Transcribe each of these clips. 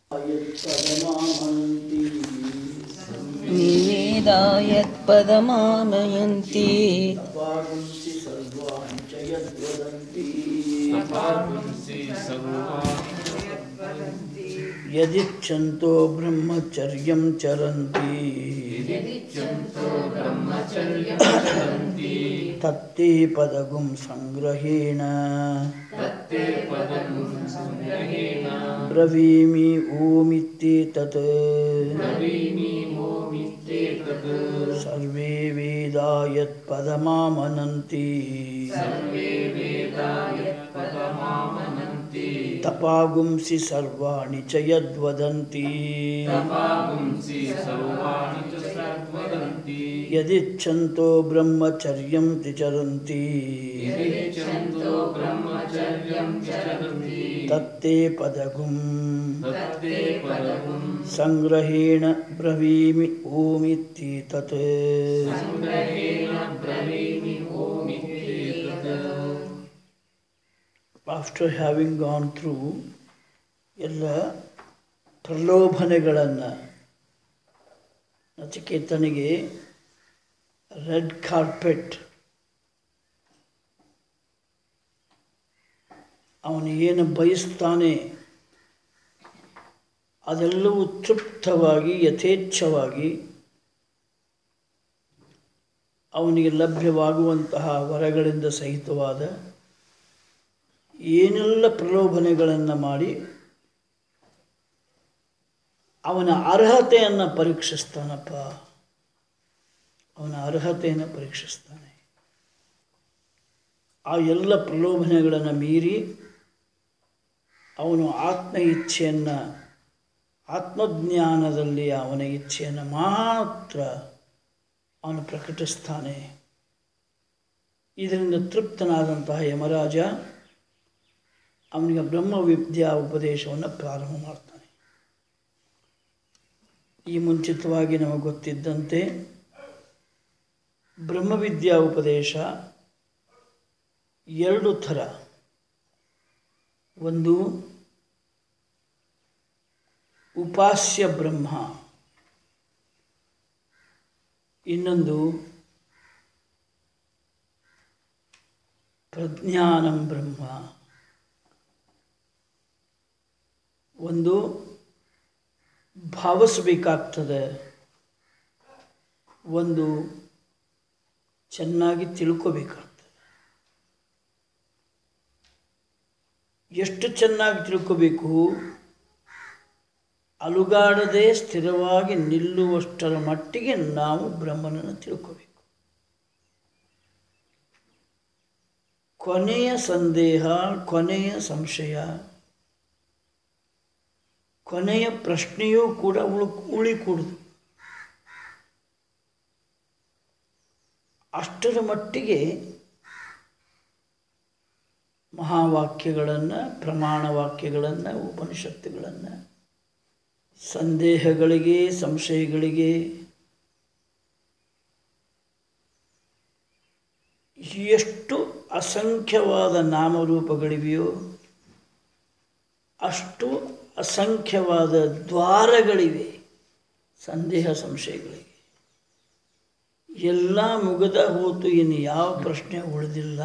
यत्पदमामनन्ति निवेदा यत्पदमानयन्ति अपागुंसि सर्वाणि च यद्वदन्ति यदिच्छन्तो ब्रह्मचर्यं चरन्ति तत्ते पदगुं सङ्ग्रहेण ब्रवीमि ओमित्येतत् सर्वे वेदा यत्पदमामनन्ति तपागुंसि सर्वाणि च यद्वदन्ति यदिच्छन्तो ब्रह्मचर्यं तिचरन्ति तत्ते पदगुं सङ्ग्रहेण ब्रवीमि ओमित्येतत् ಆಫ್ಟರ್ ಹ್ಯಾವಿಂಗ್ ಗಾನ್ ಥ್ರೂ ಎಲ್ಲ ಪ್ರಲೋಭನೆಗಳನ್ನು ನಚಿಕೇತನಿಗೆ ರೆಡ್ ಕಾರ್ಪೆಟ್ ಅವನು ಏನು ಬಯಸ್ತಾನೆ ಅದೆಲ್ಲವೂ ತೃಪ್ತವಾಗಿ ಯಥೇಚ್ಛವಾಗಿ ಅವನಿಗೆ ಲಭ್ಯವಾಗುವಂತಹ ವರಗಳಿಂದ ಸಹಿತವಾದ ಏನೆಲ್ಲ ಪ್ರಲೋಭನೆಗಳನ್ನು ಮಾಡಿ ಅವನ ಅರ್ಹತೆಯನ್ನು ಪರೀಕ್ಷಿಸ್ತಾನಪ್ಪ ಅವನ ಅರ್ಹತೆಯನ್ನು ಪರೀಕ್ಷಿಸ್ತಾನೆ ಆ ಎಲ್ಲ ಪ್ರಲೋಭನೆಗಳನ್ನು ಮೀರಿ ಅವನು ಆತ್ಮ ಇಚ್ಛೆಯನ್ನು ಆತ್ಮಜ್ಞಾನದಲ್ಲಿ ಅವನ ಇಚ್ಛೆಯನ್ನು ಮಾತ್ರ ಅವನು ಪ್ರಕಟಿಸ್ತಾನೆ ಇದರಿಂದ ತೃಪ್ತನಾದಂತಹ ಯಮರಾಜ ಅವನಿಗೆ ಬ್ರಹ್ಮ ವಿದ್ಯಾ ಉಪದೇಶವನ್ನು ಪ್ರಾರಂಭ ಮಾಡ್ತಾನೆ ಈ ಮುಂಚಿತವಾಗಿ ನಮಗೆ ಗೊತ್ತಿದ್ದಂತೆ ಬ್ರಹ್ಮವಿದ್ಯಾ ಉಪದೇಶ ಎರಡು ಥರ ಒಂದು ಉಪಾಸ್ಯ ಬ್ರಹ್ಮ ಇನ್ನೊಂದು ಪ್ರಜ್ಞಾನಂ ಬ್ರಹ್ಮ ಒಂದು ಭಾವಿಸಬೇಕಾಗ್ತದೆ ಒಂದು ಚೆನ್ನಾಗಿ ತಿಳ್ಕೋಬೇಕಾಗ್ತದೆ ಎಷ್ಟು ಚೆನ್ನಾಗಿ ತಿಳ್ಕೋಬೇಕು ಅಲುಗಾಡದೆ ಸ್ಥಿರವಾಗಿ ನಿಲ್ಲುವಷ್ಟರ ಮಟ್ಟಿಗೆ ನಾವು ಬ್ರಹ್ಮನನ್ನು ತಿಳ್ಕೋಬೇಕು ಕೊನೆಯ ಸಂದೇಹ ಕೊನೆಯ ಸಂಶಯ ಕೊನೆಯ ಪ್ರಶ್ನೆಯೂ ಕೂಡ ಉಳು ಉಳಿಕೂಡುದು ಅಷ್ಟರ ಮಟ್ಟಿಗೆ ಮಹಾವಾಕ್ಯಗಳನ್ನು ಪ್ರಮಾಣ ವಾಕ್ಯಗಳನ್ನು ಉಪನಿಷತ್ತುಗಳನ್ನು ಸಂದೇಹಗಳಿಗೆ ಸಂಶಯಗಳಿಗೆ ಎಷ್ಟು ಅಸಂಖ್ಯವಾದ ನಾಮರೂಪಗಳಿವೆಯೋ ಅಷ್ಟು ಅಸಂಖ್ಯವಾದ ದ್ವಾರಗಳಿವೆ ಸಂದೇಹ ಸಂಶಯಗಳಿಗೆ ಎಲ್ಲ ಮುಗದ ಹೋತು ಇನ್ನು ಯಾವ ಪ್ರಶ್ನೆ ಉಳಿದಿಲ್ಲ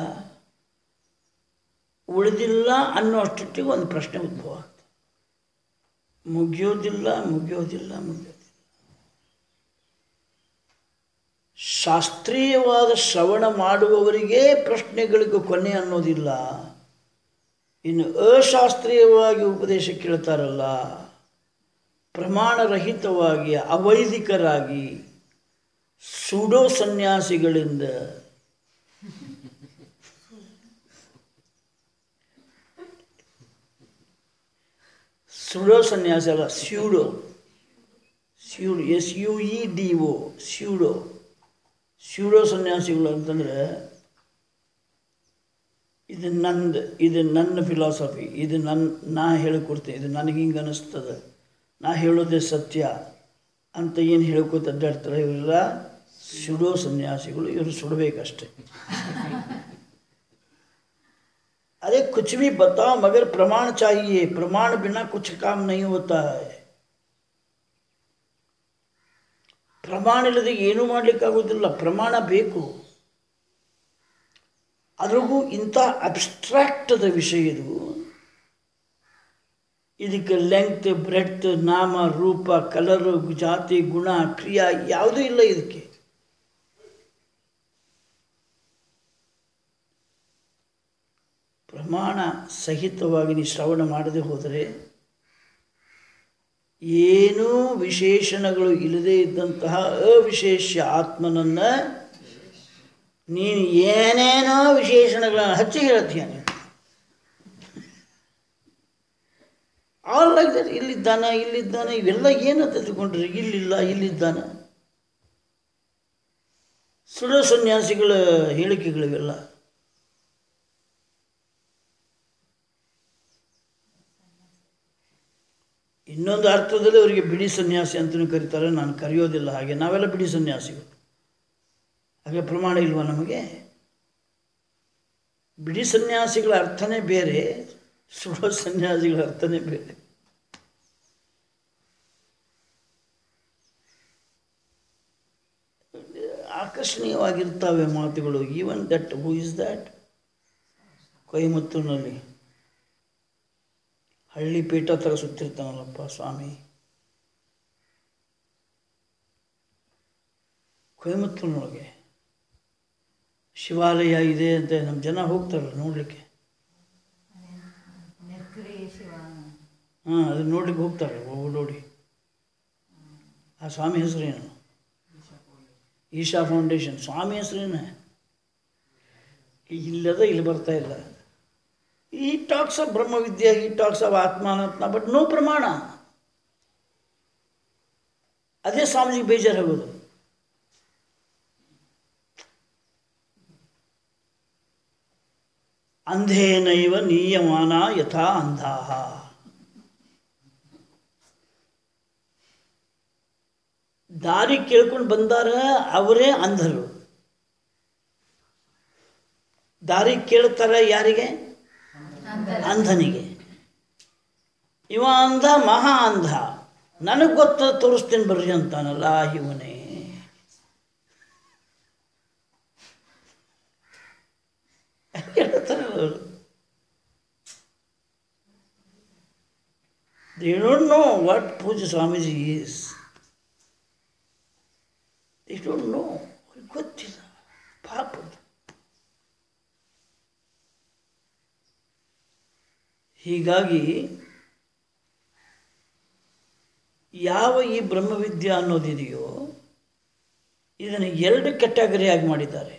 ಉಳಿದಿಲ್ಲ ಅನ್ನೋ ಅಷ್ಟೊತ್ತಿಗೆ ಒಂದು ಪ್ರಶ್ನೆ ಉದ್ಭವ ಆಗ್ತದೆ ಮುಗಿಯೋದಿಲ್ಲ ಮುಗಿಯೋದಿಲ್ಲ ಮುಗಿಯೋದಿಲ್ಲ ಶಾಸ್ತ್ರೀಯವಾದ ಶ್ರವಣ ಮಾಡುವವರಿಗೆ ಪ್ರಶ್ನೆಗಳಿಗೂ ಕೊನೆ ಅನ್ನೋದಿಲ್ಲ ಇನ್ನು ಅಶಾಸ್ತ್ರೀಯವಾಗಿ ಉಪದೇಶ ಕೇಳ್ತಾರಲ್ಲ ಪ್ರಮಾಣರಹಿತವಾಗಿ ಅವೈದಿಕರಾಗಿ ಸುಡೋ ಸನ್ಯಾಸಿಗಳಿಂದ ಸುಡೋ ಸನ್ಯಾಸಿ ಅಲ್ಲ pseudo pseud S U E D O pseudo pseudo ಸನ್ಯಾಸಿಗಳು ಅಂತಂದರೆ ಇದು ನಂದು ಇದು ನನ್ನ ಫಿಲಾಸಫಿ ಇದು ನನ್ನ ನಾ ಹೇಳಿಕೊಡ್ತೀನಿ ಇದು ನನಗೆ ಹಿಂಗೆ ಅನ್ನಿಸ್ತದೆ ನಾ ಹೇಳೋದೇ ಸತ್ಯ ಅಂತ ಏನು ಹೇಳ್ಕೊತ ಅಡ್ಡಾಡ್ತಾರೆ ಇವರೆಲ್ಲ ಸುಡೋ ಸನ್ಯಾಸಿಗಳು ಇವರು ಸುಡಬೇಕಷ್ಟೆ अरे कुछ भी बताओ मगर प्रमाण चाहिए प्रमाण बिना कुछ काम नहीं होता है ಪ್ರಮಾಣ ಇಲ್ಲದೆ ಏನೂ ಮಾಡಲಿಕ್ಕಾಗೋದಿಲ್ಲ ಪ್ರಮಾಣ ಬೇಕು ಅದ್ರಿಗೂ ಇಂಥ ಅಬ್ಸ್ಟ್ರಾಕ್ಟದ ವಿಷಯ ಇದು ಇದಕ್ಕೆ ಲೆಂತ್ ಬ್ರೆಡ್ತ್ ನಾಮ ರೂಪ ಕಲರು ಜಾತಿ ಗುಣ ಕ್ರಿಯಾ ಯಾವುದೂ ಇಲ್ಲ ಇದಕ್ಕೆ ಪ್ರಮಾಣ ಸಹಿತವಾಗಿ ನೀವು ಶ್ರವಣ ಮಾಡದೆ ಹೋದರೆ ಏನೂ ವಿಶೇಷಣಗಳು ಇಲ್ಲದೇ ಇದ್ದಂತಹ ಅವಿಶೇಷ ಆತ್ಮನನ್ನು ನೀನು ಏನೇನೋ ವಿಶೇಷಣಗಳನ್ನು ಹಚ್ಚಿ ಹೇಳ್ತೀಯ ನೀನು ಆಲ್ ಲೈಕ್ ದಟ್ ಇಲ್ಲಿದ್ದಾನ ಇಲ್ಲಿದ್ದಾನೆ ಇವೆಲ್ಲ ಏನು ತೆಗೆದುಕೊಂಡ್ರೆ ಇಲ್ಲಿಲ್ಲ ಇಲ್ಲಿದ್ದಾನ ಸುಳ್ಳು ಸನ್ಯಾಸಿಗಳ ಹೇಳಿಕೆಗಳಿವೆಲ್ಲ ಇನ್ನೊಂದು ಅರ್ಥದಲ್ಲಿ ಅವರಿಗೆ ಬಿಡಿ ಸನ್ಯಾಸಿ ಅಂತಲೂ ಕರೀತಾರೆ ನಾನು ಕರೆಯೋದಿಲ್ಲ ಹಾಗೆ ನಾವೆಲ್ಲ ಬಿಡಿ ಸನ್ಯಾಸಿಗಳು ಹಾಗೆ ಪ್ರಮಾಣ ಇಲ್ವಾ ನಮಗೆ ಬಿಡಿ ಸನ್ಯಾಸಿಗಳ ಅರ್ಥನೇ ಬೇರೆ ಸುಳ್ಳು ಸನ್ಯಾಸಿಗಳ ಅರ್ಥನೇ ಬೇರೆ ಆಕರ್ಷಣೀಯವಾಗಿರ್ತವೆ ಮಾತುಗಳು even that who is that ಕೊಯಮತ್ತೂರಿನಲ್ಲಿ ಹಳ್ಳಿ ಪೀಠ ಥರ ಸುತ್ತಿರ್ತಾನಲ್ಲಪ್ಪ ಸ್ವಾಮಿ ಕೊಯಮತ್ತೂರಿನೊಳಗೆ ಶಿವಾಲಯ ಇದೆ ಅಂತ ನಮ್ಮ ಜನ ಹೋಗ್ತಾರಲ್ಲ ನೋಡಲಿಕ್ಕೆ ನೆಕ್ರಿ ಶಿವ ಹಾಂ ಅದನ್ನ ನೋಡ್ಲಿಕ್ಕೆ ಹೋಗ್ತಾರೆ ಹೋಗಿ ನೋಡಿ ಆ ಸ್ವಾಮಿ ಹೆಸರೇನು ಈಶಾ ಫೌಂಡೇಶನ್ ಸ್ವಾಮಿ ಹೆಸರೇನು ಇಲ್ಲದ ಇಲ್ಲಿ ಬರ್ತಾ ಇಲ್ಲ ಈ ಟಾಕ್ಸ್ ಆಫ್ ಬ್ರಹ್ಮವಿದ್ಯೆ ಈ ಟಾಕ್ಸ್ ಆಫ್ ಆತ್ಮಾನಾತ್ಮ ಬಟ್ ನೋ ಪ್ರಮಾಣ ಅದೇ ಸ್ವಾಮೀಜಿಗೆ ಬೇಜಾರಾಗೋದು ಅಂಧೇನೈವ ನೀಯಮಾನ ಯಥಾ ಅಂಧಾಹ ದಾರಿ ಕೇಳ್ಕೊಂಡು ಬಂದಾರ ಅವರೇ ಅಂಧರು ದಾರಿ ಕೇಳ್ತಾರ ಯಾರಿಗೆ ಅಂಧನಿಗೆ ಇವ ಅಂಧ ಮಹಾ ಅಂಧ ನನಗೆ ಗೊತ್ತ ತೋರಿಸ್ತೀನಿ ಬರ್ರಿ ಅಂತಾನಲ್ಲ ಇವನೇ ಹೇಳ್ತಾರಲ್ಲ ಅವರು They don't know what Puja Swamiji is. They don't know. ಅವ್ರಿಗೆ ಗೊತ್ತಿಲ್ಲ ಪಾಪದ ಹೀಗಾಗಿ ಯಾವ ಈ ಬ್ರಹ್ಮವಿದ್ಯೆ ಅನ್ನೋದಿದೆಯೋ ಇದನ್ನು ಎರಡು ಕೆಟಗರಿಯಾಗಿ ಮಾಡಿದ್ದಾರೆ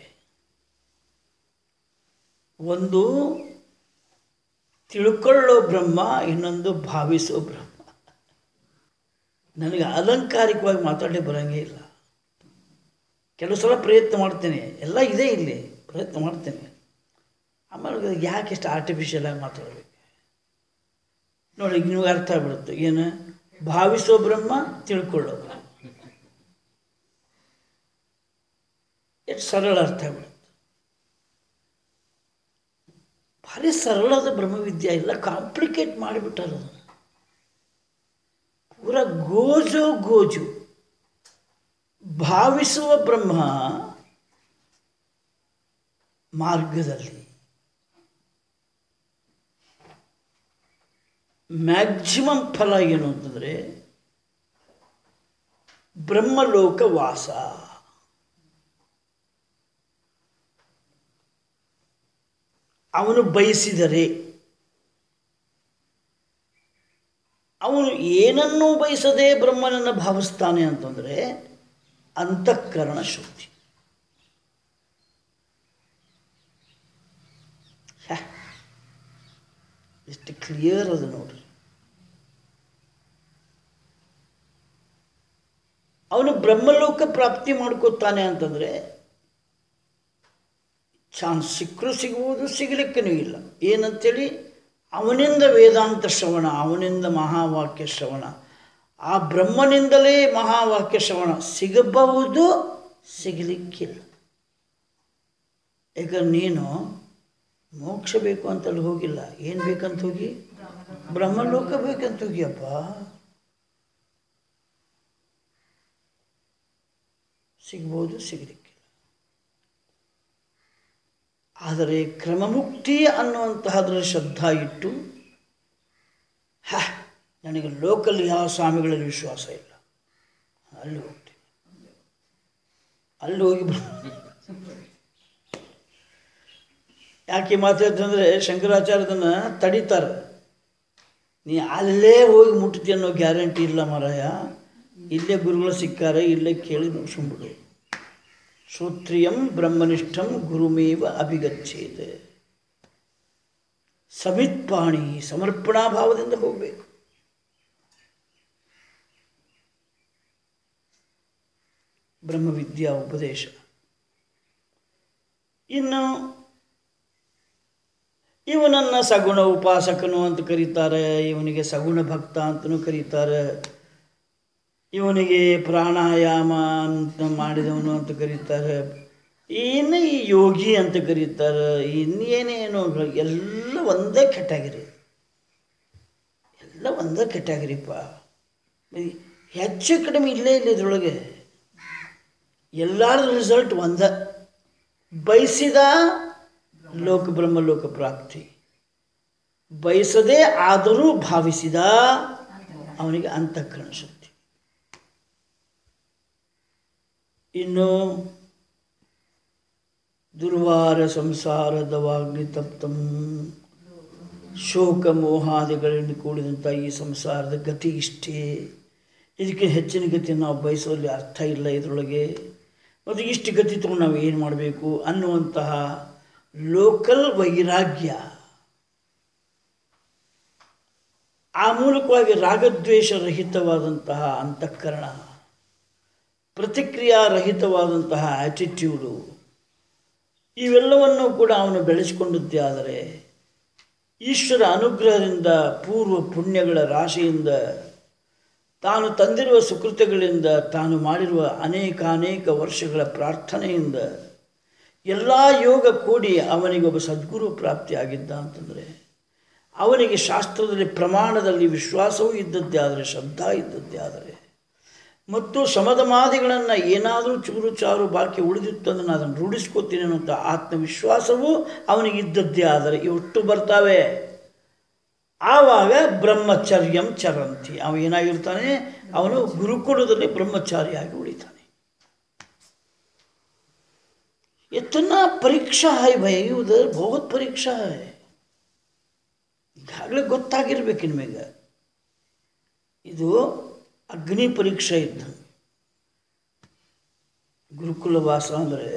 ಒಂದು ತಿಳ್ಕೊಳ್ಳೋ ಬ್ರಹ್ಮ ಇನ್ನೊಂದು ಭಾವಿಸೋ ಬ್ರಹ್ಮ ನನಗೆ ಅಲಂಕಾರಿಕವಾಗಿ ಮಾತಾಡಲಿ ಬರೋಂಗೇ ಇಲ್ಲ ಕೆಲವು ಸಲ ಪ್ರಯತ್ನ ಮಾಡ್ತೇನೆ ಎಲ್ಲ ಇದೆ ಇಲ್ಲಿ ಪ್ರಯತ್ನ ಮಾಡ್ತೇನೆ ಆಮೇಲೆ ಯಾಕೆ ಇಷ್ಟು ಆರ್ಟಿಫಿಷಿಯಲ್ ಆಗಿ ಮಾತಾಡಬೇಕು ನೋಡಿ ಈಗ ನಿಮ್ಗೆ ಅರ್ಥ ಆಗ್ಬಿಡುತ್ತೆ ಏನು ಭಾವಿಸೋ ಬ್ರಹ್ಮ ತಿಳ್ಕೊಳ್ಳೋ ಬ್ರಹ್ಮ ಎಷ್ಟು ಸರಳ ಅರ್ಥ ಆಗ್ಬಿಡುತ್ತೆ ಭಾರಿ ಸರಳದ ಬ್ರಹ್ಮವಿದ್ಯೆ ಇಲ್ಲ ಕಾಂಪ್ಲಿಕೇಟ್ ಮಾಡಿಬಿಟ್ಟಾರ ಅದನ್ನು ಪೂರ ಗೋಜು ಗೋಜು ಭಾವಿಸುವ ಬ್ರಹ್ಮ ಮಾರ್ಗದಲ್ಲಿ ಮ್ಯಾಕ್ಸಿಮಮ್ ಫಲ ಏನು ಅಂತಂದರೆ ಬ್ರಹ್ಮಲೋಕ ವಾಸ ಅವನು ಬಯಸಿದರೆ ಅವನು ಏನನ್ನೂ ಬಯಸದೆ ಬ್ರಹ್ಮನನ್ನು ಭಾವಿಸ್ತಾನೆ ಅಂತಂದರೆ ಅಂತಃಕರಣ ಶುದ್ಧಿ ಹ್ಯಾ. ಎಷ್ಟು ಕ್ಲಿಯರ್ ಅದು ನೋಡ್ರಿ ಅವನು ಬ್ರಹ್ಮಲೋಕ ಪ್ರಾಪ್ತಿ ಮಾಡ್ಕೋತಾನೆ ಅಂತಂದರೆ ಚಾನ್ಸ್ ಸಿಕ್ಕರೂ ಸಿಗ್ಬೋದು ಸಿಗಲಿಕ್ಕೂ ಇಲ್ಲ ಏನಂತೇಳಿ ಅವನಿಂದ ವೇದಾಂತ ಶ್ರವಣ ಅವನಿಂದ ಮಹಾವಾಕ್ಯ ಶ್ರವಣ ಆ ಬ್ರಹ್ಮನಿಂದಲೇ ಮಹಾವಾಕ್ಯ ಶ್ರವಣ ಸಿಗಬಹುದು ಸಿಗಲಿಕ್ಕಿಲ್ಲ ಈಗ ನೀನು ಮೋಕ್ಷ ಬೇಕು ಅಂತ ಅಲ್ಲಿ ಹೋಗಿಲ್ಲ ಏನು ಬೇಕಂತ ಹೋಗಿ ಬ್ರಹ್ಮಲೋಕ ಬೇಕಂತ ಹೋಗಿಯಪ್ಪ ಸಿಗ್ಬೋದು ಸಿಗಲಿಕ್ಕಿಲ್ಲ ಆದರೆ ಕ್ರಮಮುಕ್ತಿ ಅನ್ನುವಂತಹದ್ರಲ್ಲಿ ಶ್ರದ್ಧಾ ಇಟ್ಟು ಹ ನನಗೆ ಲೋಕಲ್ ಯಾವ ಸ್ವಾಮಿಗಳಲ್ಲಿ ವಿಶ್ವಾಸ ಇಲ್ಲ ಅಲ್ಲಿ ಹೋಗ್ತೀನಿ ಅಲ್ಲಿ ಹೋಗಿ ಬ- ಯಾಕೆ ಮಾತಾಡ್ತಂದ್ರೆ ಶಂಕರಾಚಾರ್ಯದನ್ನ ತಡಿತಾರೆ ನೀ ಅಲ್ಲೇ ಹೋಗಿ ಮುಟ್ತಿ ಅನ್ನೋ ಗ್ಯಾರಂಟಿ ಇಲ್ಲ ಮಾರಾಯ ಇಲ್ಲೇ ಗುರುಗಳು ಸಿಕ್ಕಾರೆ ಇಲ್ಲೇ ಕೇಳಿ ಮುಗಿಸ್ಬಿಡು ಶ್ರೋತ್ರಿಯಂ ಬ್ರಹ್ಮನಿಷ್ಠಂ ಗುರುಮೇವ ಅಭಿಗಚ್ಚೇತ್ ಸಮಿತ್ಪಾಣಿ ಸಮರ್ಪಣಾ ಭಾವದಿಂದ ಹೋಗಬೇಕು ಬ್ರಹ್ಮವಿದ್ಯಾ ಉಪದೇಶ ಇನ್ನು ಇವನನ್ನು ಸಗುಣ ಉಪಾಸಕನು ಅಂತ ಕರೀತಾರೆ ಇವನಿಗೆ ಸಗುಣ ಭಕ್ತ ಅಂತಲೂ ಕರೀತಾರೆ ಇವನಿಗೆ ಪ್ರಾಣಾಯಾಮ ಅಂತ ಮಾಡಿದವನು ಅಂತ ಕರೀತಾರೆ ಇನ್ನು ಈ ಯೋಗಿ ಅಂತ ಕರೀತಾರೆ ಇನ್ನೇನೇನು ಎಲ್ಲ ಒಂದೇ ಕೆಟ್ಟಾಗಿರಿ ಎಲ್ಲ ಒಂದೇ ಕೆಟ್ಟಾಗಿರಿಪ್ಪ ಈ ಹೆಚ್ಚು ಕಡಿಮೆ ಇಲ್ಲೇ ಇಲ್ಲ ಇದ್ರೊಳಗೆ ಎಲ್ಲರ ರಿಸಲ್ಟ್ ಒಂದ ಬಯಸಿದ ಲೋಕ ಬ್ರಹ್ಮಲೋಕ ಪ್ರಾಪ್ತಿ ಬಯಸದೇ ಆದರೂ ಭಾವಿಸಿದ ಅವನಿಗೆ ಅಂತಃಕರಣ ಶಕ್ತಿ ಇನ್ನು ದುರ್ವಾರ ಸಂಸಾರದವಾಗ್ಲಿ ತಪ್ತಂ ಶೋಕ ಮೋಹಾದಿಗಳಿಂದ ಕೂಡಿದಂಥ ಈ ಸಂಸಾರದ ಗತಿ ಇಷ್ಟೇ ಇದಕ್ಕೆ ಹೆಚ್ಚಿನ ಗತಿ ನಾವು ಬಯಸುವಲ್ಲಿ ಅರ್ಥ ಇಲ್ಲ ಇದರೊಳಗೆ ಮತ್ತು ಇಷ್ಟು ಗತಿ ತಗೊಂಡು ನಾವು ಏನು ಮಾಡಬೇಕು ಅನ್ನುವಂತಹ ಲೋಕಲ್ ವೈರಾಗ್ಯ ಆ ಮೂಲಕವಾಗಿ ರಾಗದ್ವೇಷ ರಹಿತವಾದಂತಹ ಅಂತಃಕರಣ ಪ್ರತಿಕ್ರಿಯಾ ರಹಿತವಾದಂತಹ ಆಟಿಟ್ಯೂಡು ಇವೆಲ್ಲವನ್ನು ಕೂಡ ಅವನು ಬೆಳೆಸಿಕೊಂಡದ್ದೇ ಆದರೆ ಈಶ್ವರ ಅನುಗ್ರಹದಿಂದ ಪೂರ್ವ ಪುಣ್ಯಗಳ ರಾಶಿಯಿಂದ ತಾನು ತಂದಿರುವ ಸುಕೃತಗಳಿಂದ ತಾನು ಮಾಡಿರುವ ಅನೇಕ ಅನೇಕ ವರ್ಷಗಳ ಪ್ರಾರ್ಥನೆಯಿಂದ ಎಲ್ಲ ಯೋಗ ಕೂಡಿ ಅವನಿಗೆ ಒಬ್ಬ ಸದ್ಗುರು ಪ್ರಾಪ್ತಿಯಾಗಿದ್ದ ಅಂತಂದರೆ ಅವನಿಗೆ ಶಾಸ್ತ್ರದಲ್ಲಿ ಪ್ರಮಾಣದಲ್ಲಿ ವಿಶ್ವಾಸವೂ ಇದ್ದದ್ದೇ ಆದರೆ ಶ್ರದ್ಧಾ ಇದ್ದದ್ದೇ ಆದರೆ ಮತ್ತು ಶಮದಮಾದಿಗಳನ್ನು ಏನಾದರೂ ಚೂರು ಚಾರು ಬಾಕಿ ಉಳಿದಿತ್ತು ಅಂದ್ರೆ ನಾನು ಅದನ್ನು ರೂಢಿಸ್ಕೋತೀನಿ ಅನ್ನುವಂಥ ಆತ್ಮವಿಶ್ವಾಸವೂ ಅವನಿಗೆ ಇದ್ದದ್ದೇ ಆದರೆ ಇವಷ್ಟು ಬರ್ತಾವೆ ಆವಾಗ ಬ್ರಹ್ಮಚರ್ಯಂ ಚರಂತಿ ಅವ ಏನಾಗಿರ್ತಾನೆ ಅವನು ಗುರುಕುಲದಲ್ಲಿ ಬ್ರಹ್ಮಚಾರಿಯಾಗಿ ಉಳಿತಾನೆ इतना ಪರೀಕ್ಷಾ है भाई उधर बहुत ಪರೀಕ್ಷಾ है ಈಗಾಗಲೇ ಗೊತ್ತಾಗಿರ್ಬೇಕು ನಿಮಗೆ ಇದು ಅಗ್ನಿ ಪರೀಕ್ಷೆ ಇದ್ದ ಗುರುಕುಲ ವಾಸ ಅಂದರೆ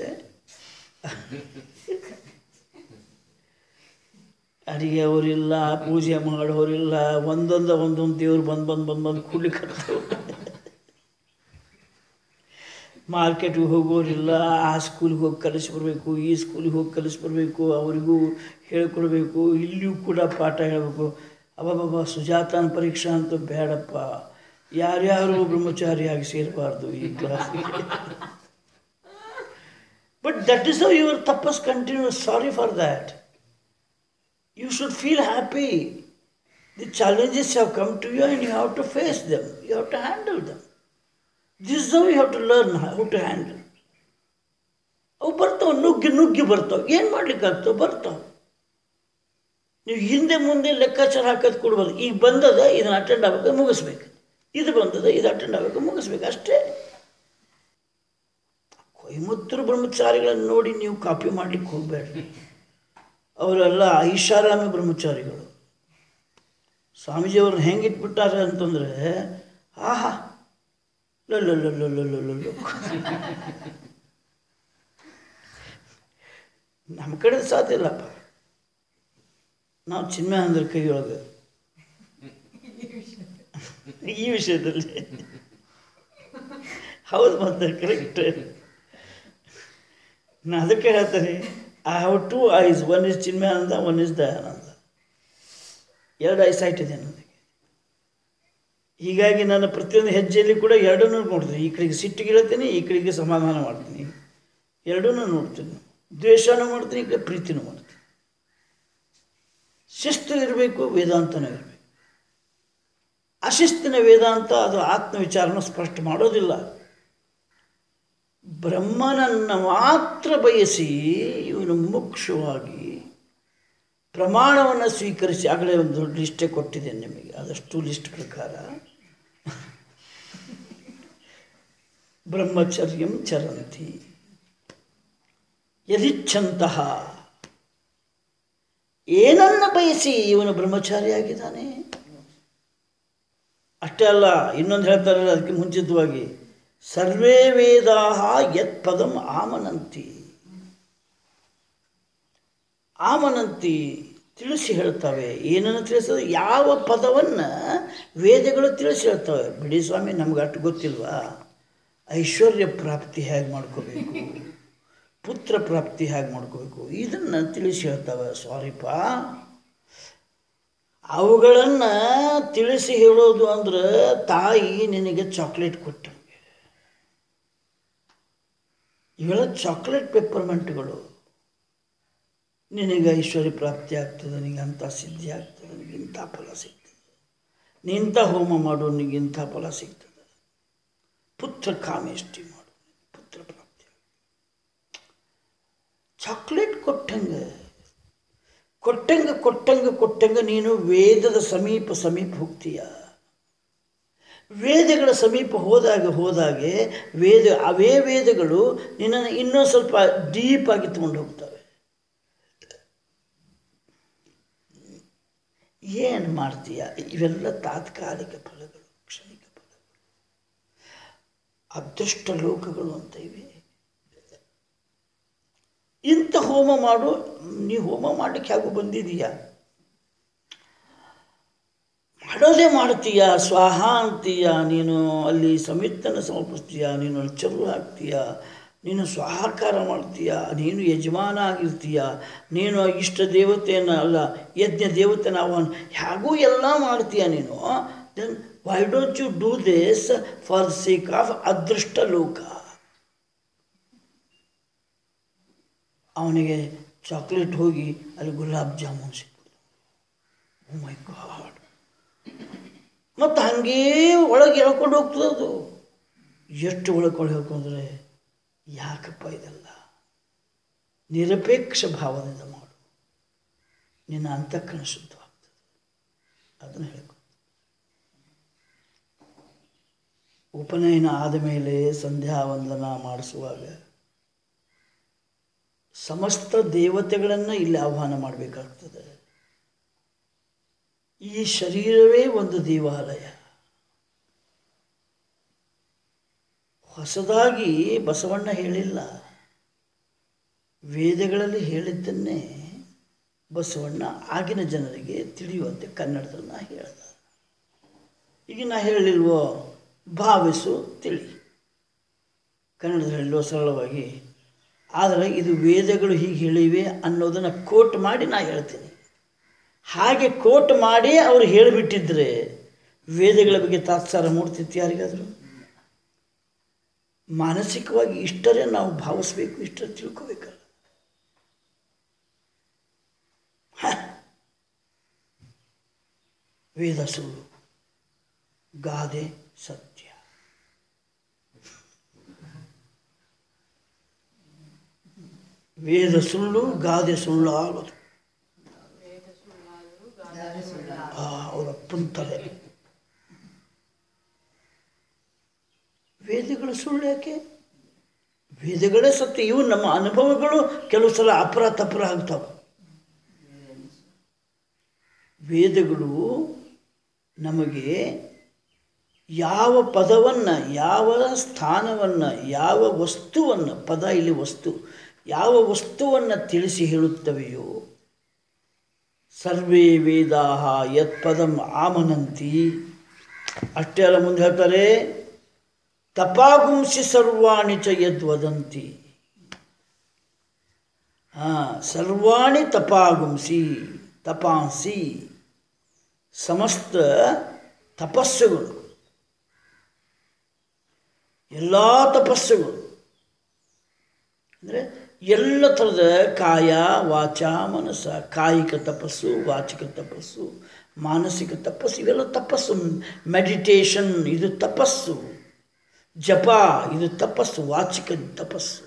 ಅಡಿಗೆ ಅವರಿಲ್ಲ ಪೂಜೆ ಮಾಡೋರಿಲ್ಲ ಒಂದೊಂದ ಒಂದೊಂದು ದೇವ್ರು ಬಂದು ಬಂದು ಬಂದು ಬಂದು ಕೂಡ್ಲಿಕ್ಕೆ ಮಾರ್ಕೆಟ್ಗೆ ಹೋಗೋರಿಲ್ಲ ಆ ಸ್ಕೂಲಿಗೆ ಹೋಗಿ ಕಲಿಸ್ಬರ್ಬೇಕು ಈ ಸ್ಕೂಲಿಗೆ ಹೋಗಿ ಕಲಿಸ್ಬರ್ಬೇಕು ಅವರಿಗೂ ಹೇಳ್ಕೊಡ್ಬೇಕು ಇಲ್ಲಿಯೂ ಕೂಡ ಪಾಠ ಹೇಳಬೇಕು ಅಬ್ಬಬ್ಬ ಸುಜಾತನ ಪರೀಕ್ಷಾ ಅಂತೂ ಬೇಡಪ್ಪ ಯಾರ್ಯಾರು ಬ್ರಹ್ಮಚಾರಿಯಾಗಿ ಸೇರಬಾರ್ದು ಈ ಕ್ಲಾಸಿಗೆ but that is how your tapas continues sorry for that you should feel happy. The challenges have come to you and you have to face them. You have to handle them. This is how you have to learn how to handle. ಅವು ಬರ್ತಾವೆ ನುಗ್ಗಿ ನುಗ್ಗಿ ಬರ್ತಾವೆ ಏನು ಮಾಡ್ಲಿಕ್ಕಾಗ್ತಾವೆ ಬರ್ತಾವೆ ನೀವು ಹಿಂದೆ ಮುಂದೆ ಲೆಕ್ಕಾಚಾರ ಹಾಕೋದು ಕೊಡ್ಬೋದು ಈಗ ಬಂದದ ಇದನ್ನು ಅಟೆಂಡ್ ಆಗ್ಬೇಕು ಮುಗಿಸ್ಬೇಕು ಇದು ಬಂದದ ಇದು ಅಟೆಂಡ್ ಆಗಬೇಕು ಮುಗಿಸ್ಬೇಕು ಅಷ್ಟೇ ಕೊಯಮತ್ತೂರು ಬ್ರಹ್ಮಚಾರಿಗಳನ್ನು ನೋಡಿ ನೀವು ಕಾಪಿ ಮಾಡ್ಲಿಕ್ಕೆ ಹೋಗಬೇಡ್ರಿ ಅವರೆಲ್ಲ ಐಷಾರಾಮಿ ಬ್ರಹ್ಮಚಾರಿಗಳು ಸ್ವಾಮೀಜಿಯವ್ರನ್ನ ಹೆಂಗೆ ಇಟ್ಬಿಟ್ಟಾರೆ ಅಂತಂದರೆ ಆಹಾ ಲಲ್ಲಲ್ಲಲ್ಲಲ್ಲಲ್ಲಲ್ಲಲ್ಲ ನಮ್ಮ ಕಡೆ ಸಾಧ್ಯ ಇಲ್ಲಪ್ಪ ನಾವು ಚಿನ್ಮಯ ಅಂದ್ರೆ ಕೈಯೊಳಗೆ ಈ ವಿಷಯದಲ್ಲಿ ಹೌದು ಮತ್ತೆ ಕರೆಕ್ಟ್ ನಾ ಅದಕ್ಕೆ ಹೇಳ್ತೇನೆ I have two eyes one is Chinmayananda one is Dayananda ಎರಡು ಐ ಸೈಟ್ ಇದೆ ನನಗೆ ಹೀಗಾಗಿ ನನ್ನ ಪ್ರತಿಯೊಂದು ಹೆಜ್ಜೆಯಲ್ಲಿ ಕೂಡ ಎರಡನ್ನೂ ನೋಡ್ತೀನಿ ಈ ಕಡೆಗೆ ಸಿಟ್ಟಿಗೆ ಹೇಳ್ತೀನಿ ಈ ಕಡೆಗೆ ಸಮಾಧಾನ ಮಾಡ್ತೀನಿ ಎರಡನ್ನೂ ನೋಡ್ತೀನಿ ದ್ವೇಷನೂ ಮಾಡ್ತೀನಿ ಈ ಕಡೆ ಪ್ರೀತಿನೂ ಮಾಡ್ತೀನಿ ಶಿಸ್ತು ಇರಬೇಕು ವೇದಾಂತನೂ ಇರಬೇಕು ಅಶಿಸ್ತಿನ ವೇದಾಂತ ಅದು ಆತ್ಮವಿಚಾರನ ಸ್ಪಷ್ಟ ಮಾಡೋದಿಲ್ಲ ಬ್ರಹ್ಮನನ್ನು ಮಾತ್ರ ಬಯಸಿ ಇವನು ಮುಖ್ಯವಾಗಿ ಪ್ರಮಾಣವನ್ನು ಸ್ವೀಕರಿಸಿ ಆಗಲೇ ಒಂದು ದೊಡ್ಡ ಲಿಸ್ಟೇ ಕೊಟ್ಟಿದ್ದೇನೆ ನಿಮಗೆ ಅದಷ್ಟು ಲಿಸ್ಟ್ ಪ್ರಕಾರ ಬ್ರಹ್ಮಚರ್ಯಂ ಚರಂತಿ ಯದಿಚ್ಛಂತಹ ಏನನ್ನ ಬಯಸಿ ಇವನು ಬ್ರಹ್ಮಚಾರಿಯಾಗಿದ್ದಾನೆ ಅಷ್ಟೇ ಅಲ್ಲ ಇನ್ನೊಂದು ಹೇಳ್ತಾರಲ್ಲ ಅದಕ್ಕೆ ಮುಂಚಿತವಾಗಿ ಸರ್ವೇ ವೇದಾ ಯತ್ ಪದಂ ಆಮನಂತಿ ಆಮನಂತಿ ತಿಳಿಸಿ ಹೇಳ್ತವೆ ಏನನ್ನು ತಿಳಿಸೋದು ಯಾವ ಪದವನ್ನು ವೇದಗಳು ತಿಳಿಸಿ ಹೇಳ್ತವೆ ಬಿಡಿ ಸ್ವಾಮಿ ನಮ್ಗೆ ಅಷ್ಟು ಗೊತ್ತಿಲ್ವಾ ಐಶ್ವರ್ಯ ಪ್ರಾಪ್ತಿ ಹೇಗೆ ಮಾಡ್ಕೋಬೇಕು ಪುತ್ರ ಪ್ರಾಪ್ತಿ ಹೇಗೆ ಮಾಡ್ಕೋಬೇಕು ಇದನ್ನು ತಿಳಿಸಿ ಹೇಳ್ತವೆ ಸಾರಿಪ್ಪ ಅವುಗಳನ್ನು ತಿಳಿಸಿ ಹೇಳೋದು ಅಂದ್ರೆ ತಾಯಿ ನಿನಗೆ ಚಾಕ್ಲೇಟ್ ಕೊಟ್ಟಂಗೆ ಇವೆಲ್ಲ ಚಾಕ್ಲೇಟ್ ಪೆಪ್ಪರ್ಮೆಂಟ್ಗಳು ನಿನಗೆ ಐಶ್ವರ್ಯ ಪ್ರಾಪ್ತಿ ಆಗ್ತದೆ ನಿನಗೆ ಅಂಥ ಸಿದ್ಧಿ ಆಗ್ತದೆ ನಿನಗೆ ಇಂಥ ಫಲ ಸಿಗ್ತದೆ ನಿಂಥ ಹೋಮ ಮಾಡು ನಿನಗೆ ಇಂಥ ಫಲ ಸಿಗ್ತದೆ ಪುತ್ರ ಕಾಮೇಷ್ಟಿ ಮಾಡು ಪುತ್ರ ಪ್ರಾಪ್ತಿ ಚಾಕ್ಲೇಟ್ ಕೊಟ್ಟಂಗೆ ಕೊಟ್ಟಂಗೆ ಕೊಟ್ಟಂಗೆ ಕೊಟ್ಟಂಗೆ ನೀನು ವೇದದ ಸಮೀಪ ಸಮೀಪ ಹೋಗ್ತೀಯ ವೇದಗಳ ಸಮೀಪ ಹೋದಾಗ ಹೋದಾಗೆ ವೇದ ಅವೇ ವೇದಗಳು ನಿನ್ನನ್ನು ಇನ್ನೂ ಸ್ವಲ್ಪ ಡೀಪ್ ಆಗಿ ತಗೊಂಡು ಹೋಗ್ತವೆ ಏನು ಮಾಡ್ತೀಯ ಇವೆಲ್ಲ ತಾತ್ಕಾಲಿಕ ಫಲಗಳು ಕ್ಷಣಿಕ ಫಲಗಳು ಅದೃಷ್ಟ ಲೋಕಗಳು ಅಂತ ಇವೆ ಇಂಥ ಹೋಮ ಮಾಡು ನೀ ಹೋಮ ಮಾಡಲಿಕ್ಕೆ ಹೇಗೂ ಬಂದಿದೀಯ ಮಾಡೋದೇ ಮಾಡ್ತೀಯ ಸ್ವಾಹ ಅಂತೀಯ ನೀನು ಅಲ್ಲಿ ಸಮಿತನ ಸಮರ್ಪಿಸ್ತೀಯ ನೀನು ಅಲ್ಲಿ ಚರು ಹಾಕ್ತೀಯ ನೀನು ಸ್ವಾಹಾಕಾರ ಮಾಡ್ತೀಯ ನೀನು ಯಜಮಾನ ಆಗಿರ್ತೀಯ ನೀನು ಇಷ್ಟ ದೇವತೆಯನ್ನು ಅಲ್ಲ ಯಜ್ಞ ದೇವತೆನ ಆಹ್ವಾನ ಹೇಗೂ ಎಲ್ಲ ಮಾಡ್ತೀಯ ನೀನು then why don't you do this for the sake of ಅದೃಷ್ಟ ಲೋಕ ಅವನಿಗೆ ಚಾಕ್ಲೇಟ್ ಹೋಗಿ ಅಲ್ಲಿ ಗುಲಾಬ್ ಜಾಮೂನ್ ಸಿಕ್ಕಿತು ಓ ಮೈ ಗಾಡ್ ಮತ್ತು ಹಾಗೇ ಒಳಗೆ ಹೇಳ್ಕೊಂಡು ಹೋಗ್ತದೆ ಅದು ಎಷ್ಟು ಒಳಗೆ ಹೇಳ್ಕೊಂಡ್ರೆ ಯಾಕಪ್ಪ ಇದೆಲ್ಲ ನಿರಪೇಕ್ಷ ಭಾವದಿಂದ ಮಾಡು ನಿನ್ನ ಅಂತಃಕರಣ ಶುದ್ಧವಾಗ್ತದೆ ಅದನ್ನು ಹೇಳ್ಕೊ ಉಪನಯನ ಆದ ಮೇಲೆ ಸಂಧ್ಯಾ ವಂದನ ಮಾಡಿಸುವಾಗ ಸಮಸ್ತ ದೇವತೆಗಳನ್ನು ಇಲ್ಲಿ ಆಹ್ವಾನ ಮಾಡಬೇಕಾಗ್ತದೆ ಈ ಶರೀರವೇ ಒಂದು ದೇವಾಲಯ ಹೊಸದಾಗಿ ಬಸವಣ್ಣ ಹೇಳಿಲ್ಲ ವೇದಗಳಲ್ಲಿ ಹೇಳಿದ್ದನ್ನೇ ಬಸವಣ್ಣ ಆಗಿನ ಜನರಿಗೆ ತಿಳಿಯುವಂತೆ ಕನ್ನಡದಲ್ಲಿ ನಾ ಹೇಳ್ದ ಈಗ ನಾ ಹೇಳಲಿಲ್ವೋ ಭಾವಿಸು ತಿಳಿ ಕನ್ನಡದಲ್ಲಿ ಹೇಳುವ ಸರಳವಾಗಿ ಆದರೆ ಇದು ವೇದಗಳು ಹೀಗೆ ಹೇಳಿವೆ ಅನ್ನೋದನ್ನು ಕೋಟ್ ಮಾಡಿ ನಾ ಹೇಳ್ತೀನಿ ಹಾಗೆ ಕೋಟ್ ಮಾಡಿ ಅವರು ಹೇಳಿಬಿಟ್ಟಿದ್ರೆ ವೇದಗಳ ಬಗ್ಗೆ ತಾತ್ಸಾರ ಮೂಡ್ತಿತ್ತು ಯಾರಿಗಾದರೂ ಮಾನಸಿಕವಾಗಿ ಇಷ್ಟರೇ ನಾವು ಭಾವಿಸ್ಬೇಕು ಇಷ್ಟರೇ ತಿಳ್ಕೋಬೇಕಲ್ಲ ಹ. ವೇದ ಸುಳ್ಳು ಗಾದೆ ಸತ್ಯ ವೇದ ಸುಳ್ಳು ಗಾದೆ ಸುಳ್ಳು ಆಗೋದು ಆ, ಅವರ ಅಪ್ಪನ ತಲೆ ವೇದಗಳು ಸುಳ್ಳು ಯಾಕೆ ವೇದಗಳೇ ಸತ್ಯ ಇವು ನಮ್ಮ ಅನುಭವಗಳು ಕೆಲವು ಸಲ ಅಪರ ತಪರ ಆಗ್ತಾವೆ ವೇದಗಳು ನಮಗೆ ಯಾವ ಪದವನ್ನು ಯಾವ ಸ್ಥಾನವನ್ನು ಯಾವ ವಸ್ತುವನ್ನು ಪದ ಇಲ್ಲಿ ವಸ್ತು ಯಾವ ವಸ್ತುವನ್ನು ತಿಳಿಸಿ ಹೇಳುತ್ತವೆಯೋ ಸರ್ವೇ ವೇದಾ ಯತ್ ಪದಂ ಆಮನಂತಿ ಅಷ್ಟೇ ಅಲ್ಲ ಮುಂದೆ ಹೇಳ್ತಾರೆ ತಪಾಗುಂಸಿ ಸರ್ವಾಣಿ ಚ ಯದ್ವದಂತಿ ಹಾಂ ಸರ್ವಾಣಿ ತಪಾಗುಂಸಿ ತಪಾಂಸಿ ಸಮಸ್ತ ತಪಸ್ಸುಗಳು ಎಲ್ಲ ತಪಸ್ಸುಗಳು ಅಂದರೆ ಎಲ್ಲ ಥರದ ಕಾಯ ವಾಚ ಮನಸ್ಸ ಕಾಯಿಕ ತಪಸ್ಸು ವಾಚಿಕ ತಪಸ್ಸು ಮಾನಸಿಕ ತಪಸ್ಸು ಇವೆಲ್ಲ ತಪಸ್ಸು ಮೆಡಿಟೇಷನ್ ಇದು ತಪಸ್ಸು ಜಪ ಇದು ತಪಸ್ಸು ವಾಚಿಕ ತಪಸ್ಸು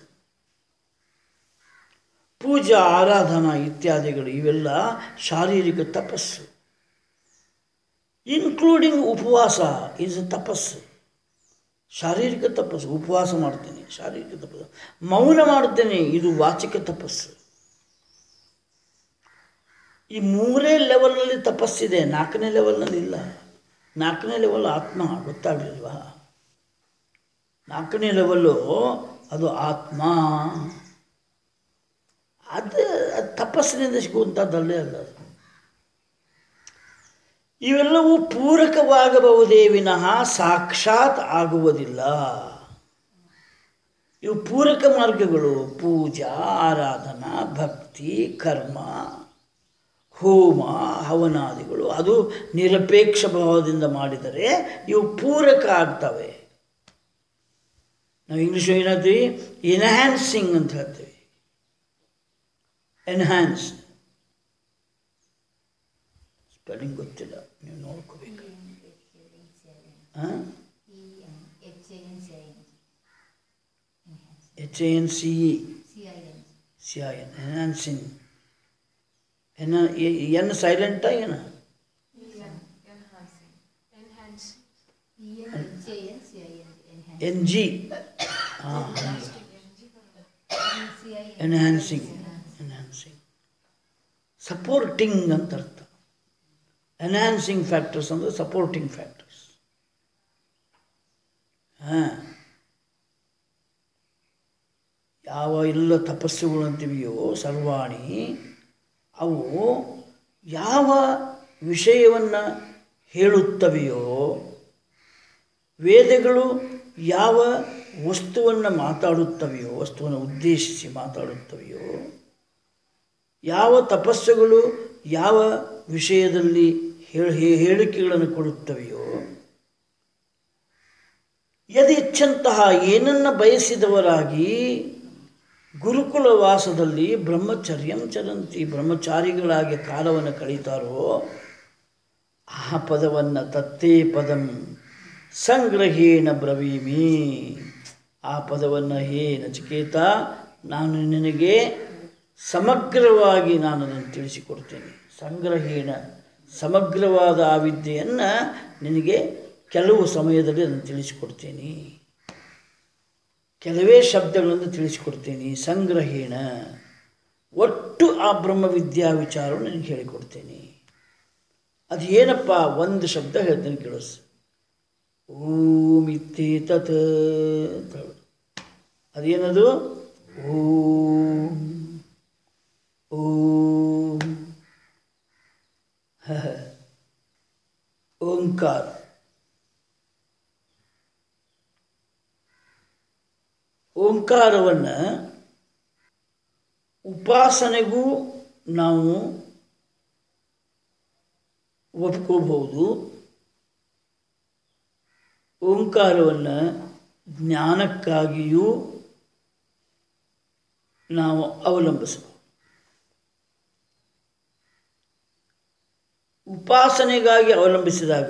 ಪೂಜಾ ಆರಾಧನಾ ಇತ್ಯಾದಿಗಳು ಇವೆಲ್ಲ ಶಾರೀರಿಕ ತಪಸ್ಸು ಇನ್ಕ್ಲೂಡಿಂಗ್ ಉಪವಾಸ ಇಸ್ ತಪಸ್ಸು ಶಾರೀರಿಕ ತಪಸ್ಸು ಉಪವಾಸ ಮಾಡ್ತೇನೆ ಶಾರೀರಿಕ ತಪಸ್ಸು ಮೌನ ಮಾಡ್ತೇನೆ ಇದು ವಾಚಿಕ ತಪಸ್ಸು ಈ ಮೂರೇ ಲೆವೆಲ್ನಲ್ಲಿ ತಪಸ್ಸಿದೆ ನಾಲ್ಕನೇ ಲೆವೆಲ್ನಲ್ಲಿ ಇಲ್ಲ ನಾಲ್ಕನೇ ಲೆವೆಲ್ ಆತ್ಮ ಗೊತ್ತಾಗಲಿಲ್ವಾ ನಾಲ್ಕನೇ ಲೆವೆಲ್ಲು ಅದು ಆತ್ಮ ಅದು ಅದು ತಪಸ್ಸಿನಿಂದ ಸಿಗುವಂಥದ್ದಲ್ಲೇ ಅಲ್ಲ ಅದು ಇವೆಲ್ಲವೂ ಪೂರಕವಾಗಬಹುದೇ ವಿನಃ ಸಾಕ್ಷಾತ್ ಆಗುವುದಿಲ್ಲ ಇವು ಪೂರಕ ಮಾರ್ಗಗಳು ಪೂಜಾ ಆರಾಧನಾ ಭಕ್ತಿ ಕರ್ಮ ಹೋಮ ಹವನಾದಿಗಳು ಅದು ನಿರಪೇಕ್ಷ ಭಾವದಿಂದ ಮಾಡಿದರೆ ಇವು ಪೂರಕ ಆಗ್ತವೆ ನಾವು ಇಂಗ್ಲೀಷ್ ಏನಂತೀವಿ ಎನ್ಹ್ಯಾನ್ಸಿಂಗ್ ಅಂತ ಹೇಳ್ತೀವಿ ಎನ್ಹ್ಯಾನ್ಸ್ ಸ್ಪೆಲ್ಲಿಂಗ್ ಗೊತ್ತಿಲ್ಲ ನೀವು ನೋಡ್ಕೋಬೇಕು ಹಾಂ H A N C E C I N enhancing N N ಸೈಲೆಂಟಾ ಏನು ಎನ್ ಜಿ ಹಾಂ ಎನ್ಹ್ಯಾನ್ಸಿಂಗ್ ಎನ್ಹ್ಯಾನ್ಸಿಂಗ್ ಸಪೋರ್ಟಿಂಗ್ ಅಂತ ಅರ್ಥ ಎನ್ಹ್ಯಾನ್ಸಿಂಗ್ ಫ್ಯಾಕ್ಟರ್ಸ್ ಅಂದರೆ ಸಪೋರ್ಟಿಂಗ್ ಫ್ಯಾಕ್ಟರ್ಸ್ ಹಾಂ ಯಾವ ಎಲ್ಲ ತಪಸ್ಸುಗಳು ಅಂತೀವಿಯೋ ಸರ್ವಾಣಿ ಅವು ಯಾವ ವಿಷಯವನ್ನು ಹೇಳುತ್ತವೆಯೋ ವೇದಗಳು ಯಾವ ವಸ್ತುವನ್ನು ಮಾತಾಡುತ್ತವೆಯೋ ವಸ್ತುವನ್ನು ಉದ್ದೇಶಿಸಿ ಮಾತಾಡುತ್ತವೆಯೋ ಯಾವ ತಪಸ್ಸುಗಳು ಯಾವ ವಿಷಯದಲ್ಲಿ ಹೇಳಿ ಹೇಳಿಕೆಗಳನ್ನು ಕೊಡುತ್ತವೆಯೋ ಯದಿಚ್ಛಂತಹ ಏನನ್ನ ಬಯಸಿದವರಾಗಿ ಗುರುಕುಲ ವಾಸದಲ್ಲಿ ಬ್ರಹ್ಮಚರ್ಯಂ ಚರಂತಿ ಬ್ರಹ್ಮಚಾರಿಗಳಾಗಿ ಕಾಲವನ್ನು ಕಳೀತಾರೋ ಆ ಪದವನ್ನು ತತ್ತೇ ಪದಂ ಸಂಗ್ರಹೇಣ ಬ್ರವೀಮಿ ಆ ಪದವನ್ನು ಹೇ ನಚಿಕೇತ ನಾನು ನಿನಗೆ ಸಮಗ್ರವಾಗಿ ನಾನು ಅದನ್ನು ತಿಳಿಸಿಕೊಡ್ತೇನೆ ಸಂಗ್ರಹೇಣ ಸಮಗ್ರವಾದ ಆ ವಿದ್ಯೆಯನ್ನು ನಿನಗೆ ಕೆಲವು ಸಮಯದಲ್ಲಿ ಅದನ್ನು ತಿಳಿಸಿಕೊಡ್ತೇನೆ ಕೆಲವೇ ಶಬ್ದಗಳನ್ನು ತಿಳಿಸಿಕೊಡ್ತೇನೆ ಸಂಗ್ರಹೇಣ ಒಟ್ಟು ಆ ಬ್ರಹ್ಮವಿದ್ಯಾ ವಿಚಾರವನ್ನು ನಿನಗೆ ಹೇಳಿಕೊಡ್ತೇನೆ ಅದು ಏನಪ್ಪ ಒಂದು ಶಬ್ದ ಹೇಳ್ತೇನೆ ಕೇಳಿಸ್ ಓಂ ಇತ್ತೇ ತತ್ ಅಂತ ಹೇಳೋದು ಅದೇನದು ಓಂ ಓಂ ಹ, ಹ. ಓಂಕಾರ ಓಂಕಾರವನ್ನು ಉಪಾಸನೆಗೂ ನಾವು ಒಪ್ಕೋಬಹುದು ಓಂಕಾರವನ್ನು ಜ್ಞಾನಕ್ಕಾಗಿಯೂ ನಾವು ಅವಲಂಬಿಸಬಹುದು ಉಪಾಸನೆಗಾಗಿ ಅವಲಂಬಿಸಿದಾಗ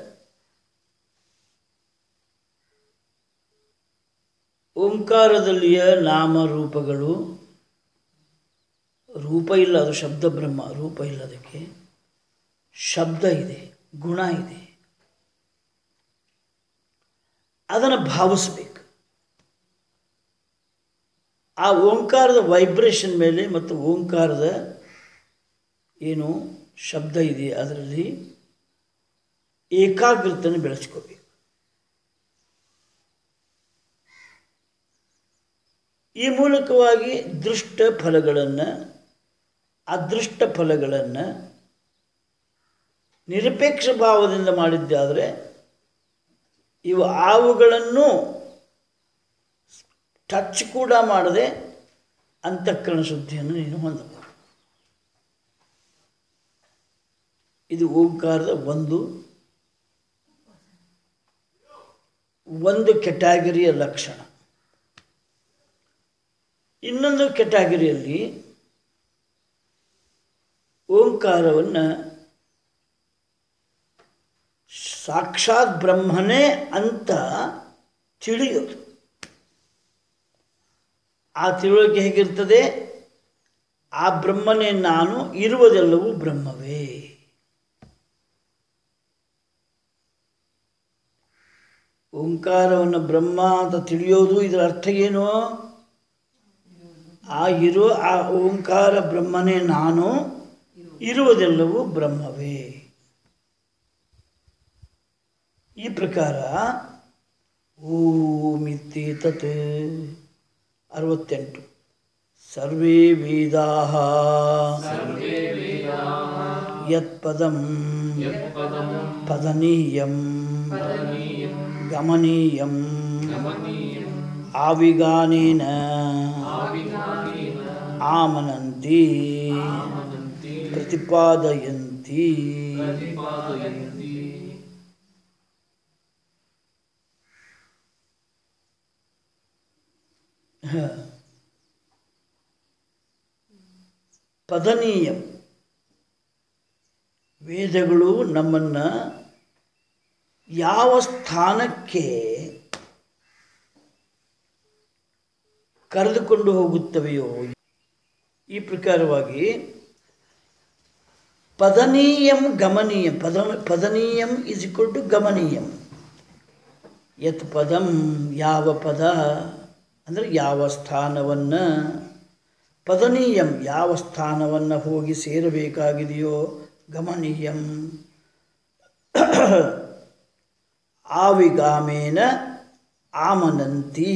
ಓಂಕಾರದಲ್ಲಿಯ ನಾಮರೂಪಗಳು ರೂಪ ಇಲ್ಲ ಅದು ಶಬ್ದ ಬ್ರಹ್ಮ ರೂಪ ಇಲ್ಲ ಅದಕ್ಕೆ ಶಬ್ದ ಇದೆ ಗುಣ ಇದೆ ಅದನ್ನು ಭಾವಿಸ್ಬೇಕು ಆ ಓಂಕಾರದ ವೈಬ್ರೇಷನ್ ಮೇಲೆ ಮತ್ತು ಓಂಕಾರದ ಏನು ಶಬ್ದ ಇದೆ ಅದರಲ್ಲಿ ಏಕಾಗ್ರತೆಯನ್ನು ಬೆಳೆಸ್ಕೋಬೇಕು ಈ ಮೂಲಕವಾಗಿ ದೃಷ್ಟ ಫಲಗಳನ್ನು ಅದೃಷ್ಟ ಫಲಗಳನ್ನು ನಿರಪೇಕ್ಷ ಭಾವದಿಂದ ಮಾಡಿದ್ದಾದರೆ ಇವು ಆವುಗಳನ್ನು ಟಚ್ ಕೂಡ ಮಾಡದೆ ಅಂತಃಕರಣ ಶುದ್ಧಿಯನ್ನು ನೀನು ಹೊಂದಬಹುದು ಇದು ಓಂಕಾರದ ಒಂದು ಒಂದು ಕೆಟಗರಿಯ ಲಕ್ಷಣ ಇನ್ನೊಂದು ಕೆಟಗರಿಯಲ್ಲಿ ಓಂಕಾರವನ್ನು ಸಾಕ್ಷಾತ್ ಬ್ರಹ್ಮನೇ ಅಂತ ತಿಳಿಯೋದು ಆ ತಿಳುವಳಿಕೆ ಹೇಗಿರ್ತದೆ ಆ ಬ್ರಹ್ಮನೇ ನಾನು ಇರುವುದೆಲ್ಲವೂ ಬ್ರಹ್ಮವೇ ಓಂಕಾರವನ್ನು ಬ್ರಹ್ಮ ಅಂತ ತಿಳಿಯೋದು ಇದರ ಅರ್ಥ ಏನು ಆ ಇರೋ ಆ ಓಂಕಾರ ಬ್ರಹ್ಮನೇ ನಾನು ಇರುವುದೆಲ್ಲವೂ ಬ್ರಹ್ಮವೇ ಈ ಪ್ರಕಾರ ಓಮಿತ್ಯೇತತ್ ಅರವತ್ತೆಂಟು ಸರ್ವೇ ವೇದಾ ಯತ್ಪದಂ ಪದನೀಯಂ ಗಮನೀಯಂ ಆವಿಗಾನೇನ ಆಮನಂತಿ ಪ್ರತಿಪಾದಯಂತಿ ಹ. ಪದನೀಯಂ ವೇದಗಳು ನಮ್ಮನ್ನು ಯಾವ ಸ್ಥಾನಕ್ಕೆ ಕರೆದುಕೊಂಡು ಹೋಗುತ್ತವೆಯೋ ಈ ಪ್ರಕಾರವಾಗಿ ಪದನೀಯಂ ಗಮನೀಯಂ ಪದ ಪದನೀಯಂ ಇಸ್ ಇಕ್ವಲ್ ಟು ಗಮನೀಯಂ ಯತ್ ಪದಂ ಯಾವ ಪದ ಅಂದರೆ ಯಾವ ಸ್ಥಾನವನ್ನು ಪದನೀಯಂ ಯಾವ ಸ್ಥಾನವನ್ನು ಹೋಗಿ ಸೇರಬೇಕಾಗಿದೆಯೋ ಗಮನೀಯಂ ಆವಿಗಾಮೇನ ಆಮನಂತಿ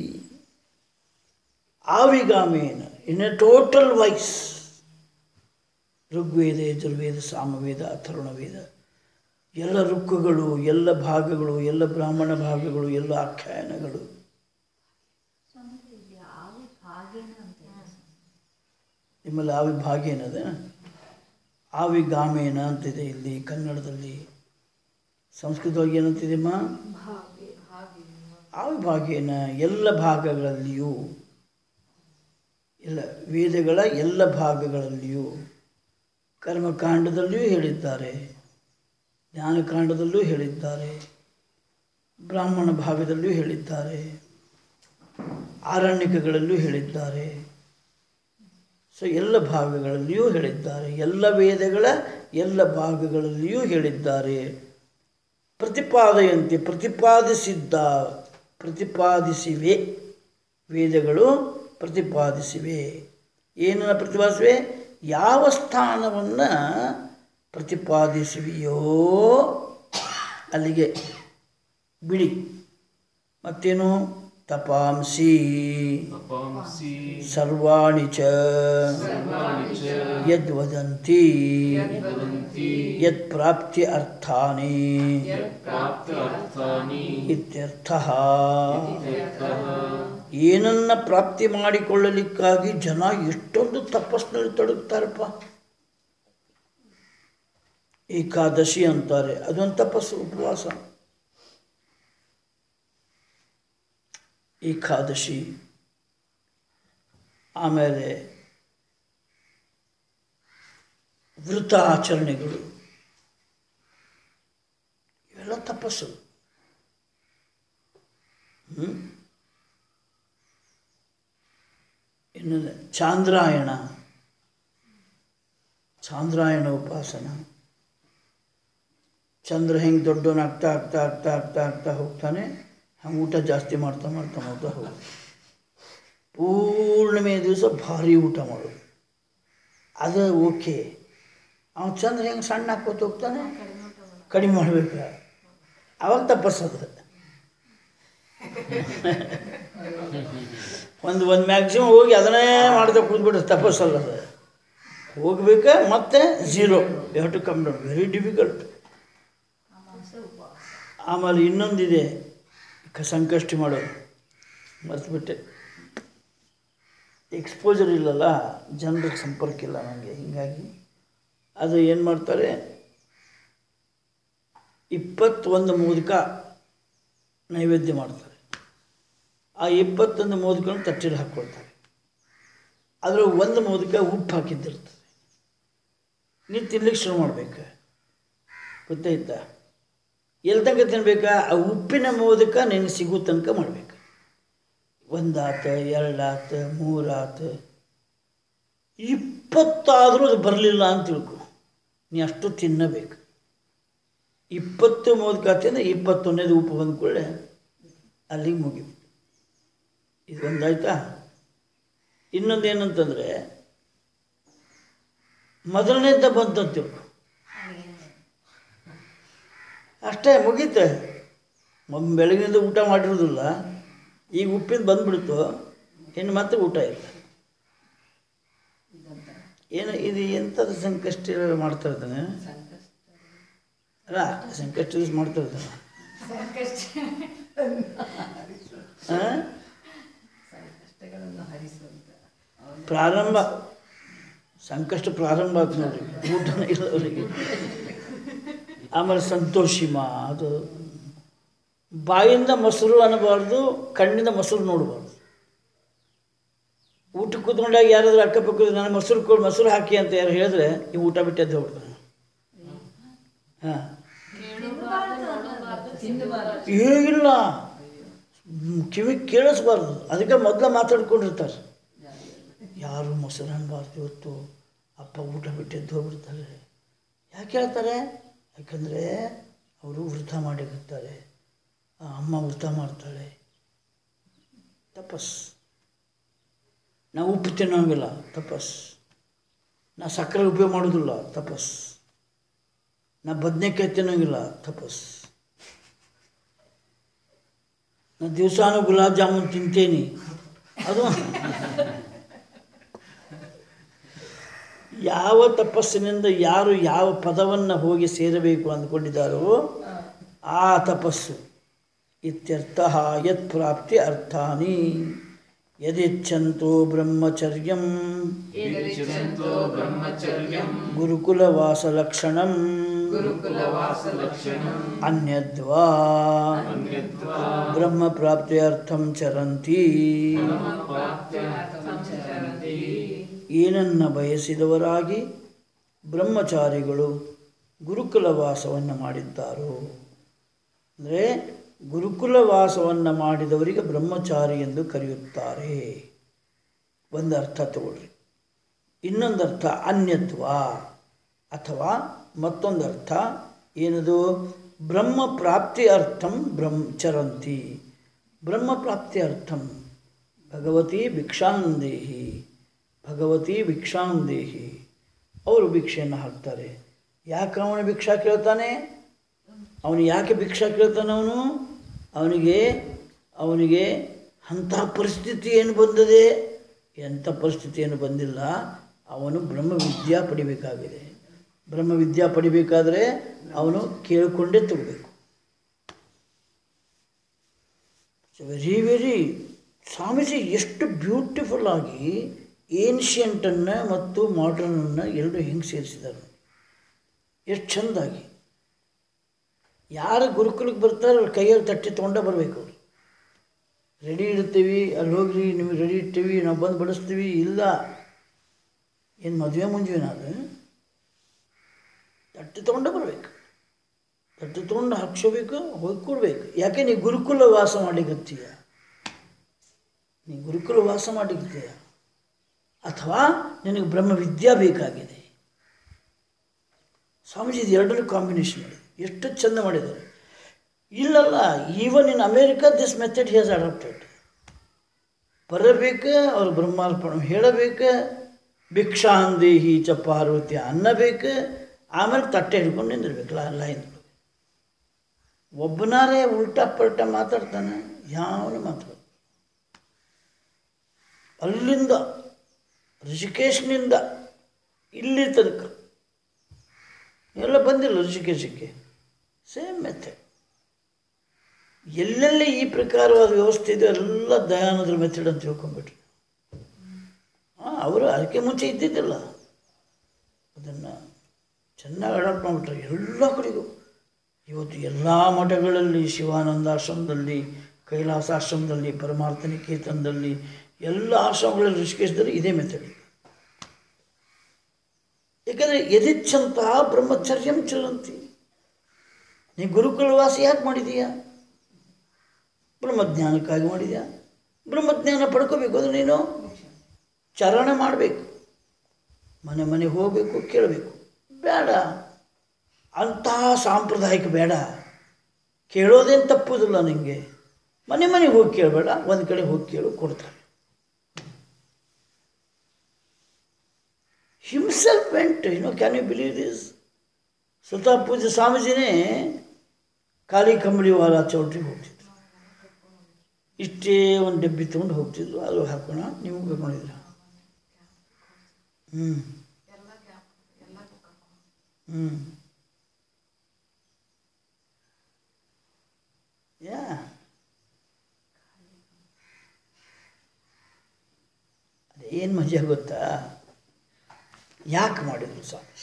ಆವಿಗಾಮೇನ in a total wise Rigveda Yajurveda Samaveda Atharvaveda ಎಲ್ಲ ಋಕ್ಕುಗಳು ಎಲ್ಲ ಭಾಗಗಳು ಎಲ್ಲ ಬ್ರಾಹ್ಮಣ ಭಾಗಗಳು ಎಲ್ಲ ಆಖ್ಯಾನಗಳು ನಿಮ್ಮಲ್ಲಿ ಆವಿ ಭಾಗ್ಯ ಏನದ ಆವಿ ಗಾಮೇನ ಅಂತಿದೆ ಇಲ್ಲಿ ಕನ್ನಡದಲ್ಲಿ ಸಂಸ್ಕೃತವಾಗಿ ಏನಂತಿದೆಮ್ಮ ಆವಿ ಭಾಗ್ಯನ ಎಲ್ಲ ಭಾಗಗಳಲ್ಲಿಯೂ ಎಲ್ಲ ವೇದಗಳ ಎಲ್ಲ ಭಾಗಗಳಲ್ಲಿಯೂ ಕರ್ಮಕಾಂಡದಲ್ಲಿಯೂ ಹೇಳಿದ್ದಾರೆ ಜ್ಞಾನಕಾಂಡದಲ್ಲೂ ಹೇಳಿದ್ದಾರೆ ಬ್ರಾಹ್ಮಣ ಭಾಗದಲ್ಲಿಯೂ ಹೇಳಿದ್ದಾರೆ ಆರಣ್ಯಕಗಳಲ್ಲೂ ಹೇಳಿದ್ದಾರೆ ಸೊ ಎಲ್ಲ ಭಾಗಗಳಲ್ಲಿಯೂ ಹೇಳಿದ್ದಾರೆ ಎಲ್ಲ ವೇದಗಳ ಎಲ್ಲ ಭಾಗಗಳಲ್ಲಿಯೂ ಹೇಳಿದ್ದಾರೆ ಪ್ರತಿಪಾದೆಯಂತೆ ಪ್ರತಿಪಾದಿಸಿದ್ದ ಪ್ರತಿಪಾದಿಸಿವೆ ವೇದಗಳು ಪ್ರತಿಪಾದಿಸಿವೆ ಏನನ್ನು ಪ್ರತಿಪಾದಿಸಿವೆ ಯಾವ ಸ್ಥಾನವನ್ನು ಪ್ರತಿಪಾದಿಸುವೆಯೋ ಅಲ್ಲಿಗೆ ಬಿಡಿ ಮತ್ತೇನು ತಪಾಂಸಿ ತಪಾಂಸಿ ಸರ್ವಾಣಿ ಚ ಯದ್ವದಂತಿ ಯತ್ ಪ್ರಾಪ್ತಿ ಅರ್ಥಾನಿ ಪ್ರಾಪ್ತ ಅರ್ಥಾನಿ ಇತ್ಯರ್ಥ ಏನನ್ನ ಪ್ರಾಪ್ತಿ ಮಾಡಿಕೊಳ್ಳಲಿಕ್ಕಾಗಿ ಜನ ಎಷ್ಟೊಂದು ತಪಸ್ಸಿನಲ್ಲಿ ತೊಡಗ್ತಾರಪ್ಪ ಏಕಾದಶಿ ಅಂತಾರೆ ಅದೊಂದು ತಪಸ್ಸು ಉಪವಾಸ ಏಕಾದಶಿ ಆಮೇಲೆ ವೃತ ಆಚರಣೆಗಳು ಇವೆಲ್ಲ ತಪಸ್ಸು ಹ್ಮ್? ಇನ್ನು ಚಾಂದ್ರಾಯಣ ಚಾಂದ್ರಾಯಣ ಉಪಾಸನ ಚಂದ್ರ ಹೆಂಗೆ ದೊಡ್ಡವನಾಗ್ತಾ ಆಗ್ತಾ ಆಗ್ತಾ ಆಗ್ತಾ ಆಗ್ತಾ ಹೋಗ್ತಾನೆ ಹಂಗೆ ಊಟ ಜಾಸ್ತಿ ಮಾಡ್ತಾ ಮಾಡ್ತಾ ಮಾಡ್ತಾ ಹೋಗ ಪೂರ್ಣಿಮೆ ದಿವಸ ಭಾರಿ ಊಟ ಮಾಡೋದು ಅದು ಓಕೆ ಅವ್ನು ಚಂದ್ರ ಹೆಂಗೆ ಸಣ್ಣ ಹಾಕೋತ ಹೋಗ್ತಾನೆ ಕಡಿಮೆ ಮಾಡ್ಬೇಕು ಅವಾಗ ತಪಸ್ಸದ ಒಂದು ಒಂದು ಮ್ಯಾಕ್ಸಿಮಮ್ ಹೋಗಿ ಅದನ್ನೇ ಮಾಡ್ತಾ ಕೂತ್ಬಿಟ್ರೆ ತಪಸ್ಸಲ್ಲ ಅದು ಹೋಗ್ಬೇಕಾ ಮತ್ತೆ zero you to come down very difficult ಆಮೇಲೆ ಇನ್ನೊಂದಿದೆ ಕ- ಸಂಕಷ್ಟಿ ಮಾಡೋದು ಮರ್ತುಬಿಟ್ಟೆ ಎಕ್ಸ್ಪೋಜರ್ ಇಲ್ಲಲ್ಲ ಜನರಿಗೆ ಸಂಪರ್ಕ ಇಲ್ಲ ನನಗೆ ಹೀಗಾಗಿ ಅದು ಏನು ಮಾಡ್ತಾರೆ ಇಪ್ಪತ್ತೊಂದು ಮೋದಕ ನೈವೇದ್ಯ ಮಾಡ್ತಾರೆ ಆ ಇಪ್ಪತ್ತೊಂದು ಮೋದಕವನ್ನು ತಟ್ಟೆಲಿ ಹಾಕ್ಕೊಳ್ತಾರೆ ಅದರ ಒಂದು ಮೋದಕ ಉಪ್ಪು ಹಾಕಿದ್ದಿರ್ತದೆ ನೀನು ತಿನ್ಲಿಕ್ಕೆ ಶುರು ಮಾಡ್ಬೇಕು ಗೊತ್ತಾಯ್ತಾ ಎಲ್ಲಿ ತನಕ ತಿನ್ಬೇಕಾ ಆ ಉಪ್ಪಿನ ಮೋದಕ ನಿನಗೆ ಸಿಗೋ ತನಕ ಮಾಡ್ಬೇಕು ಒಂದಾತ ಎರಡಾತ ಮೂರಾತ ಇಪ್ಪತ್ತಾದರೂ ಅದು ಬರಲಿಲ್ಲ ಅಂತ ತಿಳ್ಕೊ ನೀ ಅಷ್ಟು ತಿನ್ನಬೇಕು ಇಪ್ಪತ್ತು ಮೋದಕ ತಿಂದ ಇಪ್ಪತ್ತೊಂದನೇದು ಉಪ್ಪು ಬಂದ ಕೂಡಲೇ ಅಲ್ಲಿಗೆ ಮುಗಿಬೇಕು ಇದು ಒಂದಾಯ್ತಾ ಇನ್ನೊಂದು ಏನಂತಂದರೆ ಮೊದಲನೇದ ಬಂತಂತ ತಿಳ್ಕೊ ಅಷ್ಟೇ ಮುಗೀತೆ ಒಮ್ಮೆ ಬೆಳಗಿನಿಂದ ಊಟ ಮಾಡಿರೋದಿಲ್ಲ ಈಗ ಉಪ್ಪಿಂದ ಬಂದ್ಬಿಡ್ತು ಇನ್ನು ಮತ್ತೆ ಊಟ ಇಲ್ಲ ಏನು ಇದು ಎಂಥದ್ದು ಸಂಕಷ್ಟ ಮಾಡ್ತಾ ಇದ್ದಾನೆ ಅಲ್ಲ ಸಂಕಷ್ಟ ಯೂಸ್ ಮಾಡ್ತಾ ಇದ್ದಾನೆ ಹಾಂ ಪ್ರಾರಂಭ ಸಂಕಷ್ಟ ಪ್ರಾರಂಭ ಆಯ್ತು ನೋಡ್ರಿ ಊಟನೇ ಇಲ್ಲ ಅವರಿಗೆ ಆಮೇಲೆ ಸಂತೋಷಿಮ ಅದು ಬಾಯಿಂದ ಮೊಸರು ಅನ್ನಬಾರ್ದು ಕಣ್ಣಿಂದ ಮೊಸರು ನೋಡಬಾರ್ದು ಊಟ ಕೂತ್ಕೊಂಡಾಗ ಯಾರಾದ್ರೂ ಅಕ್ಕಪಕ್ಕ ನನಗೆ ಮೊಸರು ಕೊಡು ಮೊಸರು ಹಾಕಿ ಅಂತ ಯಾರು ಹೇಳಿದ್ರೆ ಈ ಊಟ ಬಿಟ್ಟು ಎದ್ದು ಹೋಗ್ಬಿಡ್ತಾನೆ ಹಾಂ ಹೇಗಿಲ್ಲ ಕಿವಿ ಕೇಳಿಸ್ಬಾರ್ದು ಅದಕ್ಕೆ ಮೊದಲ ಮಾತಾಡ್ಕೊಂಡಿರ್ತಾರೆ ಯಾರು ಮೊಸರು ಅನ್ಬಾರ್ದು ಇವತ್ತು ಅಪ್ಪ ಊಟ ಬಿಟ್ಟು ಎದ್ದು ಹೋಗ್ಬಿಡ್ತಾರೆ ಯಾಕೆ ಹೇಳ್ತಾರೆ ಯಾಕಂದರೆ ಅವರು ವೃತ ಮಾಡಿರ್ತಾರೆ ಆ ಅಮ್ಮ ವೃತ ಮಾಡ್ತಾಳೆ ತಪಸ್ ನಾ ಉಪ್ಪು ತಿನ್ನೋಂಗಿಲ್ಲ ತಪಸ್ ನಾ ಸಕ್ಕರೆ ಉಪಯೋಗ ಮಾಡೋದಿಲ್ಲ ತಪಸ್ ನಾ ಬದನೆಕಾಯಿ ತಿನ್ನೋಂಗಿಲ್ಲ ತಪಸ್ ನಾ ದಿವಸಾನು ಗುಲಾಬ್ ಜಾಮೂನ್ ತಿಂತೇನೆ ಅದು ಯಾವ ತಪಸ್ಸಿನಿಂದ ಯಾರು ಯಾವ ಪದವನ್ನು ಹೋಗಿ ಸೇರಬೇಕು ಅಂದ್ಕೊಂಡಿದ್ದಾರೋ ಆ ತಪಸ್ಸು ಇತ್ಯರ್ಥ ಯತ್ ಪ್ರಾಪ್ತಿ ಅರ್ಥಾನಿ ಯದಿಚ್ಛಂತೋ ಬ್ರಹ್ಮಚರ್ಯಂ ಯಚ್ಚಂತೋ ಬ್ರಹ್ಮಚರ್ಯಂ ಗುರುಕುಲವಾಸಲಕ್ಷಣಂ ಗುರುಕುಲವಾಸಲಕ್ಷಣಂ ಅನ್ಯದ್ವಾ ಅನ್ಯದ್ವಾ ಬ್ರಹ್ಮಪ್ರಾಪ್ತ್ಯರ್ಥಂ ಚರಂತಿ ಪ್ರಾಪ್ತ್ಯರ್ಥಂ ಚರಂತಿ ಏನನ್ನ ಬಯಸಿದವರಾಗಿ ಬ್ರಹ್ಮಚಾರಿಗಳು ಗುರುಕುಲವಾಸವನ್ನು ಮಾಡಿದ್ದಾರೋ ಅಂದರೆ ಗುರುಕುಲವಾಸವನ್ನು ಮಾಡಿದವರಿಗೆ ಬ್ರಹ್ಮಚಾರಿ ಎಂದು ಕರೆಯುತ್ತಾರೆ ಒಂದು ಅರ್ಥ ತಗೊಳ್ರಿ ಇನ್ನೊಂದು ಅರ್ಥ ಅನ್ಯತ್ವ ಅಥವಾ ಮತ್ತೊಂದು ಅರ್ಥ ಏನದು ಬ್ರಹ್ಮ ಪ್ರಾಪ್ತಿ ಅರ್ಥಂ ಬ್ರಹ್ಮ ಚರಂತಿ ಬ್ರಹ್ಮ ಪ್ರಾಪ್ತಿ ಅರ್ಥಂ ಭಗವತಿ ಭಿಕ್ಷಾಂದೇಹಿ ಭಗವತಿ ಭಿಕ್ಷಾಂದೇಹಿ ಅವರು ಭಿಕ್ಷೆಯನ್ನು ಹಾಕ್ತಾರೆ ಯಾಕೆ ಅವನು ಭಿಕ್ಷಾ ಕೇಳ್ತಾನೆ ಅವನು ಯಾಕೆ ಭಿಕ್ಷಾ ಕೇಳ್ತಾನೆ ಅವನು ಅವನಿಗೆ ಅವನಿಗೆ ಅಂಥ ಪರಿಸ್ಥಿತಿ ಏನು ಬಂದಿದೆ ಎಂಥ ಪರಿಸ್ಥಿತಿ ಏನು ಬಂದಿಲ್ಲ ಅವನು ಬ್ರಹ್ಮವಿದ್ಯಾ ಪಡಿಬೇಕಾಗಿದೆ ಬ್ರಹ್ಮವಿದ್ಯಾ ಪಡಿಬೇಕಾದ್ರೆ ಅವನು ಕೇಳಿಕೊಂಡೇ ತಗೋಬೇಕು ವೆರಿ ವೆರಿ ಸ್ವಾಮೀಜಿ ಎಷ್ಟು ಬ್ಯೂಟಿಫುಲ್ ಆಗಿ ಏನ್ಷಿಯಂಟನ್ನು ಮತ್ತು ಮಾಡ್ರನನ್ನು ಎರಡು ಹೆಂಗೆ ಸೇರಿಸಿದ್ದಾರೆ ಎಷ್ಟು ಚೆಂದಾಗಿ ಯಾರು ಗುರುಕುಲಕ್ಕೆ ಬರ್ತಾರೆ ಅವ್ರ ಕೈಯಲ್ಲಿ ತಟ್ಟಿ ತೊಗೊಂಡೇ ಬರಬೇಕು ಅವರು ರೆಡಿ ಇಡ್ತೀವಿ ಅಲ್ಲಿ ಹೋಗ್ರಿ ನಿಮಗೆ ರೆಡಿ ಇಡ್ತೀವಿ ನಾವು ಬಂದು ಬಡಿಸ್ತೀವಿ ಇಲ್ಲ ಏನು ಮದುವೆ ಮುಂಜುವಿನ ಅದು ತಟ್ಟಿ ತೊಗೊಂಡೇ ಬರಬೇಕು ತಟ್ಟಿ ತೊಗೊಂಡು ಹಾಕ್ಸೋಬೇಕು ಹೋಗಿ ಕೊಡ್ಬೇಕು ಯಾಕೆ ನೀ ಗುರುಕುಲ ವಾಸ ಮಾಡಿಕತ್ತೀಯ ನೀ ಗುರುಕುಲ ವಾಸ ಮಾಡಿರ್ತೀಯ ಅಥವಾ ನಿನಗೆ ಬ್ರಹ್ಮವಿದ್ಯಾ ಬೇಕಾಗಿದೆ ಸ್ವಾಮೀಜಿ ಇದು ಎರಡರ ಕಾಂಬಿನೇಷನ್ ಇದೆ ಎಷ್ಟು ಚಂದ ಮಾಡಿದ್ದಾರೆ ಇಲ್ಲಲ್ಲ even in America this method has adapted ಬರಬೇಕು ಅವ್ರು ಬ್ರಹ್ಮಾರ್ಪಣ ಹೇಳಬೇಕು ಭಿಕ್ಷಾಂದೇಹಿ ಚ ಪಾರ್ವತಿ ಅನ್ನಬೇಕು ಆಮೇಲೆ ತಟ್ಟೆ ಹಿಡ್ಕೊಂಡು ನಿಂದಿರ್ಬೇಕು ಲಾ ಲೈನ್ ಒಬ್ಬನಾರೇ ಉಲ್ಟಾ ಪಲ್ಟಾ ಮಾತಾಡ್ತಾನೆ ಯಾವನು ಮಾತಾಡ ಅಲ್ಲಿಂದ ಋಷಿಕೇಶ್ನಿಂದ ಇಲ್ಲಿ ತನಕ ಎಲ್ಲ ಬಂದಿಲ್ಲ ಋಷಿಕೇಶಕ್ಕೆ ಸೇಮ್ ಮೆಥಡ್ ಎಲ್ಲೆಲ್ಲಿ ಈ ಪ್ರಕಾರವಾದ ವ್ಯವಸ್ಥೆ ಇದೆ ಎಲ್ಲ ದಯಾನಂದ್ರ ಮೆಥಡ್ ಅಂತ ತಿಳ್ಕೊಂಬಿಟ್ರು ಹಾಂ ಅವರು ಅದಕ್ಕೆ ಮುಂಚೆ ಇದ್ದಿದ್ದಿಲ್ಲ ಅದನ್ನು ಚೆನ್ನಾಗಿ ಅಡಾಪ್ಟ್ ಮಾಡಿಬಿಟ್ರೆ ಎಲ್ಲ ಕಡೆಗೂ ಇವತ್ತು ಎಲ್ಲ ಮಠಗಳಲ್ಲಿ ಶಿವಾನಂದಾಶ್ರಮದಲ್ಲಿ ಕೈಲಾಸಾಶ್ರಮದಲ್ಲಿ ಪರಮಾರ್ಥ ನಿಕೇತನದಲ್ಲಿ ಎಲ್ಲ ಆಶ್ರಮಗಳಲ್ಲಿ ಋಷಿಕೇಶದಲ್ಲಿ ಇದೇ ಮೆಥಡ್ ಯಾಕಂದರೆ ಯದಿಚ್ಛಂತಹ ಬ್ರಹ್ಮಚರ್ಯಂ ಚರಂತಿ ನೀ ಗುರುಕುಲವಾಸಿ ಯಾಕೆ ಮಾಡಿದೀಯಾ ಬ್ರಹ್ಮಜ್ಞಾನಕ್ಕಾಗಿ ಮಾಡಿದ್ಯಾ ಬ್ರಹ್ಮಜ್ಞಾನ ಪಡ್ಕೋಬೇಕು ಅಂದ್ರೆ ನೀನು ಚರಣ ಮಾಡಬೇಕು ಮನೆ ಮನೆಗೆ ಹೋಗಬೇಕು ಕೇಳಬೇಕು ಬೇಡ ಅಂತಹ ಸಾಂಪ್ರದಾಯಿಕ ಬೇಡ ಕೇಳೋದೇನು ತಪ್ಪುದಿಲ್ಲ ನಿಮಗೆ ಮನೆ ಮನೆಗೆ ಹೋಗಿ ಕೇಳಬೇಡ ಒಂದು ಕಡೆ ಹೋಗಿ ಕೇಳು ಕೊಡ್ತಾರೆ himself went no can you believe this ಸ್ವತಃ ಪೂಜೆ ಸ್ವಾಮೀಜಿನೇ ಖಾಲಿ ಕಂಬಳಿ ವಾರ ಚೌಟ್ರಿಗೆ ಹೋಗ್ತಿದ್ರು ಇಷ್ಟೇ ಒಂದು ಡಬ್ಬಿ ತೊಗೊಂಡು ಹೋಗ್ತಿದ್ರು ಅದು ಹಾಕೋಣ ನೀವು ಕರ್ಕೊಂಡಿದ್ರ ಹ್ಞೂ ಹ್ಞೂ ಯಾ ಏನು ಮಜಾ ಗೊತ್ತಾ ಯಾಕೆ ಮಾಡಿದರು ಸ್ವಾಮೀಜಿ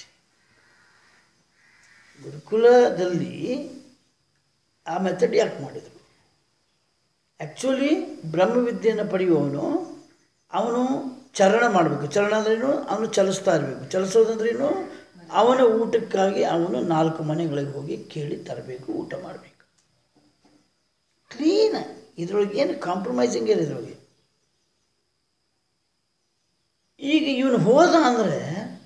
ಗುರುಕುಲದಲ್ಲಿ ಆ ಮೆಥಡ್ ಯಾಕೆ ಮಾಡಿದರು ಆ್ಯಕ್ಚುಲಿ ಬ್ರಹ್ಮವಿದ್ಯೆಯನ್ನು ಪಡೆಯುವವನು ಅವನು ಚರಣ ಮಾಡಬೇಕು ಚರಣ ಅಂದ್ರೇನು ಅವನು ಚಲಿಸ್ತಾ ಇರಬೇಕು ಚಲಿಸೋದಂದ್ರೇನು ಅವನ ಊಟಕ್ಕಾಗಿ ಅವನು ನಾಲ್ಕು ಮನೆಗಳಿಗೆ ಹೋಗಿ ಕೇಳಿ ತರಬೇಕು ಊಟ ಮಾಡಬೇಕು ಕ್ಲೀನ್ ಇದ್ರೊಳಗೆ ಏನು ಕಾಂಪ್ರಮೈಸಿಂಗ್ ಇಲ್ಲ ಇದ್ರೊಳಗೆ ಈಗ ಇವನು ಹೋದ ಅಂದರೆ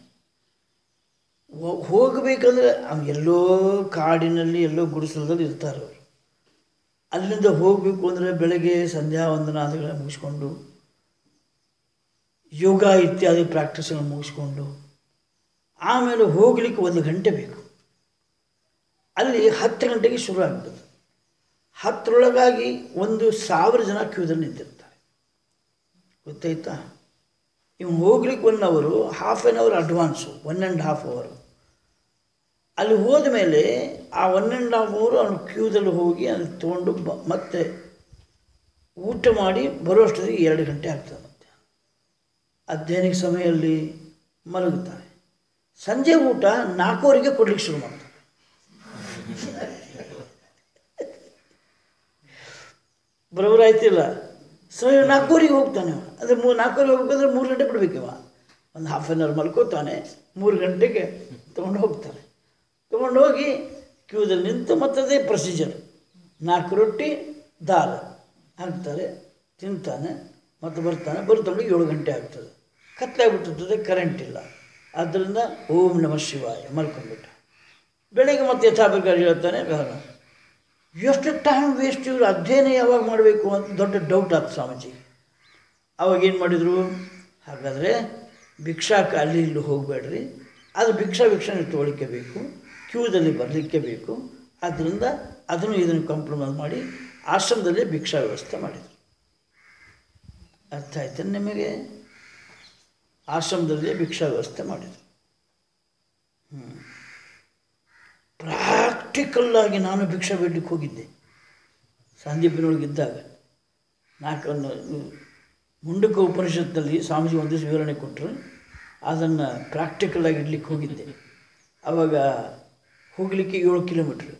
ಹೋಗಬೇಕಂದ್ರೆ ಅವ್ನು ಎಲ್ಲೋ ಕಾಡಿನಲ್ಲಿ ಎಲ್ಲೋ ಗುಡಿಸಲದಲ್ಲಿ ಇರ್ತಾರೆ ಅವರು ಅಲ್ಲಿಂದ ಹೋಗಬೇಕು ಅಂದರೆ ಬೆಳಗ್ಗೆ ಸಂಧ್ಯಾ ವಂದನಾದಿಗಳನ್ನ ಮುಗಿಸ್ಕೊಂಡು ಯೋಗ ಇತ್ಯಾದಿ ಪ್ರಾಕ್ಟೀಸನ್ನು ಮುಗಿಸ್ಕೊಂಡು ಆಮೇಲೆ ಹೋಗಲಿಕ್ಕೆ ಒಂದು ಗಂಟೆ ಬೇಕು ಅಲ್ಲಿ ಹತ್ತು ಗಂಟೆಗೆ ಶುರು ಆಗ್ಬಿಡುತ್ತೆ ಹತ್ತರೊಳಗಾಗಿ ಒಂದು ಸಾವಿರ ಜನ ಕ್ಯೂದಲ್ಲಿ ನಿಂತಿರ್ತಾರೆ ಗೊತ್ತಾಯ್ತಾ ಇವ್ನು ಹೋಗ್ಲಿಕ್ಕೆ ಒನ್ ಅವರು half an hour advance one and half ಅವರು ಅಲ್ಲಿ ಹೋದ ಮೇಲೆ ಆ ಒನ್ ಆ್ಯಂಡ್ ಹಾಫ್ ಅವರು ಅವನು ಕ್ಯೂದಲ್ಲಿ ಹೋಗಿ ಅಲ್ಲಿ ತೊಗೊಂಡು ಬ ಮತ್ತೆ ಊಟ ಮಾಡಿ ಬರುವಷ್ಟೊತ್ತಿಗೆ ಎರಡು ಗಂಟೆ ಆಗ್ತದೆ ಮತ್ತೆ ಅಧ್ಯಯನಕ್ಕೆ ಸಮಯದಲ್ಲಿ ಮಲಗುತ್ತಾನೆ ಸಂಜೆ ಊಟ ನಾಲ್ಕೂವರೆಗೆ ಕೊಡ್ಲಿಕ್ಕೆ ಶುರು ಮಾಡ್ತಾನೆ ಬರೋಬ್ಬರ ಆಯ್ತಿಲ್ಲ ಸೊ ಇವ ನಾಲ್ಕೂವರೆಗೆ ಹೋಗ್ತಾನೆ ಅವ ಅಂದರೆ ಮೂ ನಾಲ್ಕೂವರೆಗೆ ಹೋಗ್ಬೇಕಂದ್ರೆ ಮೂರು ಗಂಟೆ ಬಿಡ್ಬೇಕಿವ ಒಂದು ಹಾಫ್ ಆನ್ ಅವರ್ ಮಲ್ಕೋತಾನೆ ಮೂರು ಗಂಟೆಗೆ ತೊಗೊಂಡು ಹೋಗ್ತಾನೆ ತೊಗೊಂಡು ಹೋಗಿ ಕ್ಯೂದಲ್ಲಿ ನಿಂತು ಮತ್ತದೇ ಪ್ರೊಸೀಜರ್ ನಾಲ್ಕು ರೊಟ್ಟಿ ದಾಲ್ ಹಾಕ್ತಾರೆ ತಿಂತಾನೆ ಮತ್ತು ಬರ್ತಾನೆ ಬರ್ತೊಂಡಿಗೆ ಏಳು ಗಂಟೆ ಆಗ್ತದೆ ಕತ್ಲಾಗ್ಬಿಟ್ಟಿರ್ತದೆ ಕರೆಂಟ್ ಇಲ್ಲ ಆದ್ದರಿಂದ ಓಂ ನಮ ಶಿವಾಯ ಮಲ್ಕೊಂಡ್ಬಿಟ್ಟ ಬೆಳಗ್ಗೆ ಮತ್ತೆ ಯಥಾಪ್ರಕಾರ ಹೇಳ್ತಾನೆ ಬೇಡ ಎಷ್ಟು ಟೈಮ್ ವೇಸ್ಟ್ ಇವರು ಅಧ್ಯಯನ ಯಾವಾಗ ಮಾಡಬೇಕು ಅಂತ ದೊಡ್ಡ ಡೌಟ್ ಆಯ್ತು ಸ್ವಾಮೀಜಿ ಅವಾಗ ಏನು ಮಾಡಿದರು ಹಾಗಾದರೆ ಭಿಕ್ಷಾಕ್ಕೆ ಅಲ್ಲಿ ಇಲ್ಲಿ ಹೋಗಬೇಡ್ರಿ ಅದು ಭಿಕ್ಷಾ ಭಿಕ್ಷಾನ ತೊಗೊಳಿಕ್ಕೆ ಬೇಕು ಕ್ಯೂದಲ್ಲಿ ಬರಲಿಕ್ಕೆ ಬೇಕು ಆದ್ದರಿಂದ ಅದನ್ನು ಇದನ್ನು ಕಾಂಪ್ರಮೈಸ್ ಮಾಡಿ ಆಶ್ರಮದಲ್ಲಿ ಭಿಕ್ಷಾ ವ್ಯವಸ್ಥೆ ಮಾಡಿದರು ಅರ್ಥ ಆಯ್ತು ನಿಮಗೆ ಆಶ್ರಮದಲ್ಲಿ ಭಿಕ್ಷಾ ವ್ಯವಸ್ಥೆ ಮಾಡಿದರು ಹ್ಞೂ ಪ್ರಾಕ್ಟಿಕಲ್ಲಾಗಿ ನಾನು ಭಿಕ್ಷಾ ಬೇಡಲಿಕ್ಕೆ ಹೋಗಿದ್ದೆ ಸಂದೀಪಿನೊಳಗಿದ್ದಾಗ ನಾಲ್ಕನ್ನು ಮುಂಡಕ ಉಪನಿಷತ್ನಲ್ಲಿ ಸ್ವಾಮೀಜಿ ಒಂದು ದಿವಸ ವಿವರಣೆ ಕೊಟ್ಟರು ಅದನ್ನು ಪ್ರಾಕ್ಟಿಕಲ್ಲಾಗಿ ಇಡ್ಲಿಕ್ಕೆ ಹೋಗಿದ್ದೆ ಆವಾಗ ಹೋಗಲಿಕ್ಕೆ ಏಳು ಕಿಲೋಮೀಟ್ರ್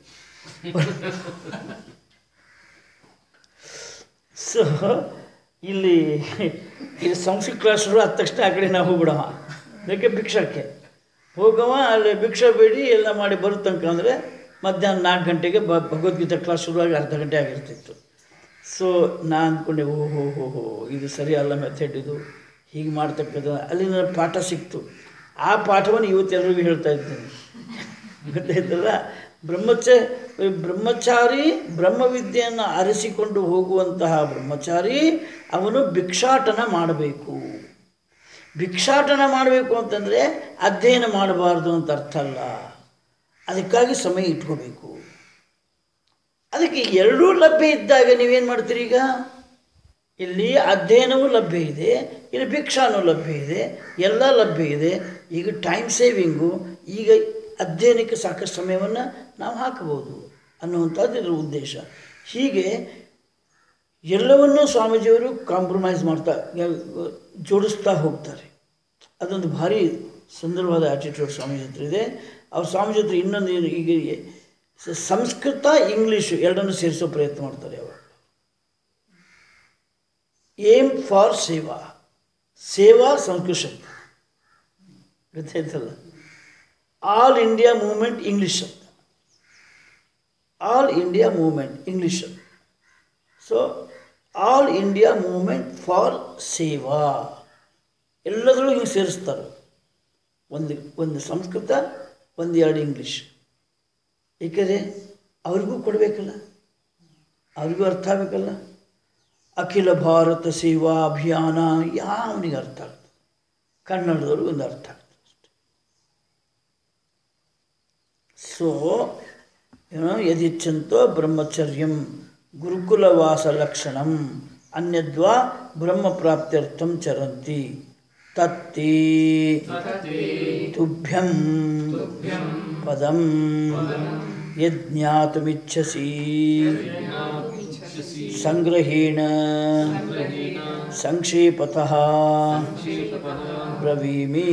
ಸೊ ಇಲ್ಲಿ ಇಲ್ಲಿ ಸಂಸ್ಕೃತ ಕ್ಲಾಸ್ ಶುರು ಆದ ತಕ್ಷಣ ಆ ಕಡೆ ನಾವು ಹೋಗ್ಬಿಡವ ಅದಕ್ಕೆ ಭಿಕ್ಷಕ್ಕೆ ಹೋಗವ ಅಲ್ಲಿ ಭಿಕ್ಷಾ ಬೇಡಿ ಎಲ್ಲ ಮಾಡಿ ಬರೋ ತನಕ ಅಂದರೆ ಮಧ್ಯಾಹ್ನ ನಾಲ್ಕು ಗಂಟೆಗೆ ಬ ಭಗವದ್ಗೀತಾ ಕ್ಲಾಸ್ ಶುರುವಾಗಿ ಅರ್ಧ ಗಂಟೆ ಆಗಿರ್ತಿತ್ತು ಸೊ ನಾ ಅಂದ್ಕೊಂಡೆ ಓ ಹೋ ಹೋ ಹೋ ಇದು ಸರಿ ಅಲ್ಲ ಮೆಥಡ್ ಇದು ಹೀಗೆ ಮಾಡ್ತಕ್ಕಂಥ ಅಲ್ಲಿ ನನಗೆ ಪಾಠ ಸಿಕ್ತು ಆ ಪಾಠವನ್ನು ಇವತ್ತೆಲ್ಲರಿಗೂ ಹೇಳ್ತಾ ಇದ್ದೇನೆ ಗೊತ್ತಾಯ್ತಲ್ಲ ಬ್ರಹ್ಮಚ ಬ್ರಹ್ಮಚಾರಿ ಬ್ರಹ್ಮವಿದ್ಯೆಯನ್ನು ಅರಸಿಕೊಂಡು ಹೋಗುವಂತಹ ಬ್ರಹ್ಮಚಾರಿ ಅವನು ಭಿಕ್ಷಾಟನ ಮಾಡಬೇಕು ಭಿಕ್ಷಾಟನ ಮಾಡಬೇಕು ಅಂತಂದರೆ ಅಧ್ಯಯನ ಮಾಡಬಾರ್ದು ಅಂತ ಅರ್ಥ ಅಲ್ಲ ಅದಕ್ಕಾಗಿ ಸಮಯ ಇಟ್ಕೋಬೇಕು ಅದಕ್ಕೆ ಎರಡೂ ಲಭ್ಯ ಇದ್ದಾಗ ನೀವೇನು ಮಾಡ್ತೀರಿ ಈಗ ಇಲ್ಲಿ ಅಧ್ಯಯನವೂ ಲಭ್ಯ ಇದೆ ಇಲ್ಲಿ ಭಿಕ್ಷಾನೂ ಲಭ್ಯ ಇದೆ ಎಲ್ಲ ಲಭ್ಯ ಇದೆ ಈಗ ಟೈಮ್ ಸೇವಿಂಗು ಈಗ ಅಧ್ಯಯನಕ್ಕೆ ಸಾಕಷ್ಟು ಸಮಯವನ್ನು ನಾವು ಹಾಕಬಹುದು ಅನ್ನುವಂಥದ್ದು ಇದರ ಉದ್ದೇಶ ಹೀಗೆ ಎಲ್ಲವನ್ನೂ ಸ್ವಾಮೀಜಿಯವರು ಕಾಂಪ್ರಮೈಸ್ ಮಾಡ್ತಾ ಜೋಡಿಸ್ತಾ ಹೋಗ್ತಾರೆ ಅದೊಂದು ಭಾರಿ ಸುಂದರವಾದ ಆ್ಯಟಿಟ್ಯೂಡ್ ಸ್ವಾಮೀಜಿ ಹತ್ರ ಇದೆ ಅವ್ರ ಸ್ವಾಮೀಜಿ ಹತ್ರ ಇನ್ನೊಂದು ಏನು ಈಗ ಸ- ಸಂಸ್ಕೃತ ಇಂಗ್ಲೀಷು ಎರಡನ್ನೂ ಸೇರಿಸೋ ಪ್ರಯತ್ನ ಮಾಡ್ತಾರೆ ಅವರು ಏಮ್ ಫಾರ್ ಸೇವಾ ಸೇವಾ ಸಂಸ್ಕೃತ ಶಬ್ದ ಗೊತ್ತಾಯ್ತಲ್ಲ ಆಲ್ ಇಂಡಿಯಾ ಮೂವ್ಮೆಂಟ್ ಇಂಗ್ಲೀಷ್ ಶಬ್ದ ಆಲ್ ಇಂಡಿಯಾ ಮೂವ್ಮೆಂಟ್ ಇಂಗ್ಲೀಷ್ ಶಬ್ದ so all India movement for seva ಎಲ್ಲದರಲ್ಲೂ ಹಿಂಗೆ ಸೇರಿಸ್ತಾರೆ ಒಂದು ಒಂದು ಸಂಸ್ಕೃತ ಒಂದು ಎರಡು ಇಂಗ್ಲೀಷ್ ಏಕೆಂದರೆ ಅವ್ರಿಗೂ ಕೊಡಬೇಕಲ್ಲ ಅವ್ರಿಗೂ ಅರ್ಥ ಆಗಬೇಕಲ್ಲ ಅಖಿಲ ಭಾರತ ಸೇವಾ ಅಭಿಯಾನ ಯಾವನಿಗೆ ಅರ್ಥ ಆಗ್ತದೆ ಕನ್ನಡದವ್ರಿಗೆ ಒಂದು ಅರ್ಥ ಆಗ್ತದೆ ಅಷ್ಟೆ ಸೊ ಏನೋ ಯದಿಚ್ಛಂತೋ ಬ್ರಹ್ಮಚರ್ಯಂ ಗುರುಕುಲವಾಸ ಲಕ್ಷಣಂ ಅನ್ಯದ್ವಾ ಬ್ರಹ್ಮ ಪ್ರಾಪ್ತ್ಯರ್ಥಂ ಚರಂತಿ ತತ್ತಿ ತುಭ್ಯಂ ಪದಂ ಯಜ್ಞಾತುಮಿಚ್ಛಸಿ ಸಂಗ್ರಹೇಣ ಸಂಕ್ಷೇಪತಃ ಬ್ರವೀಮಿ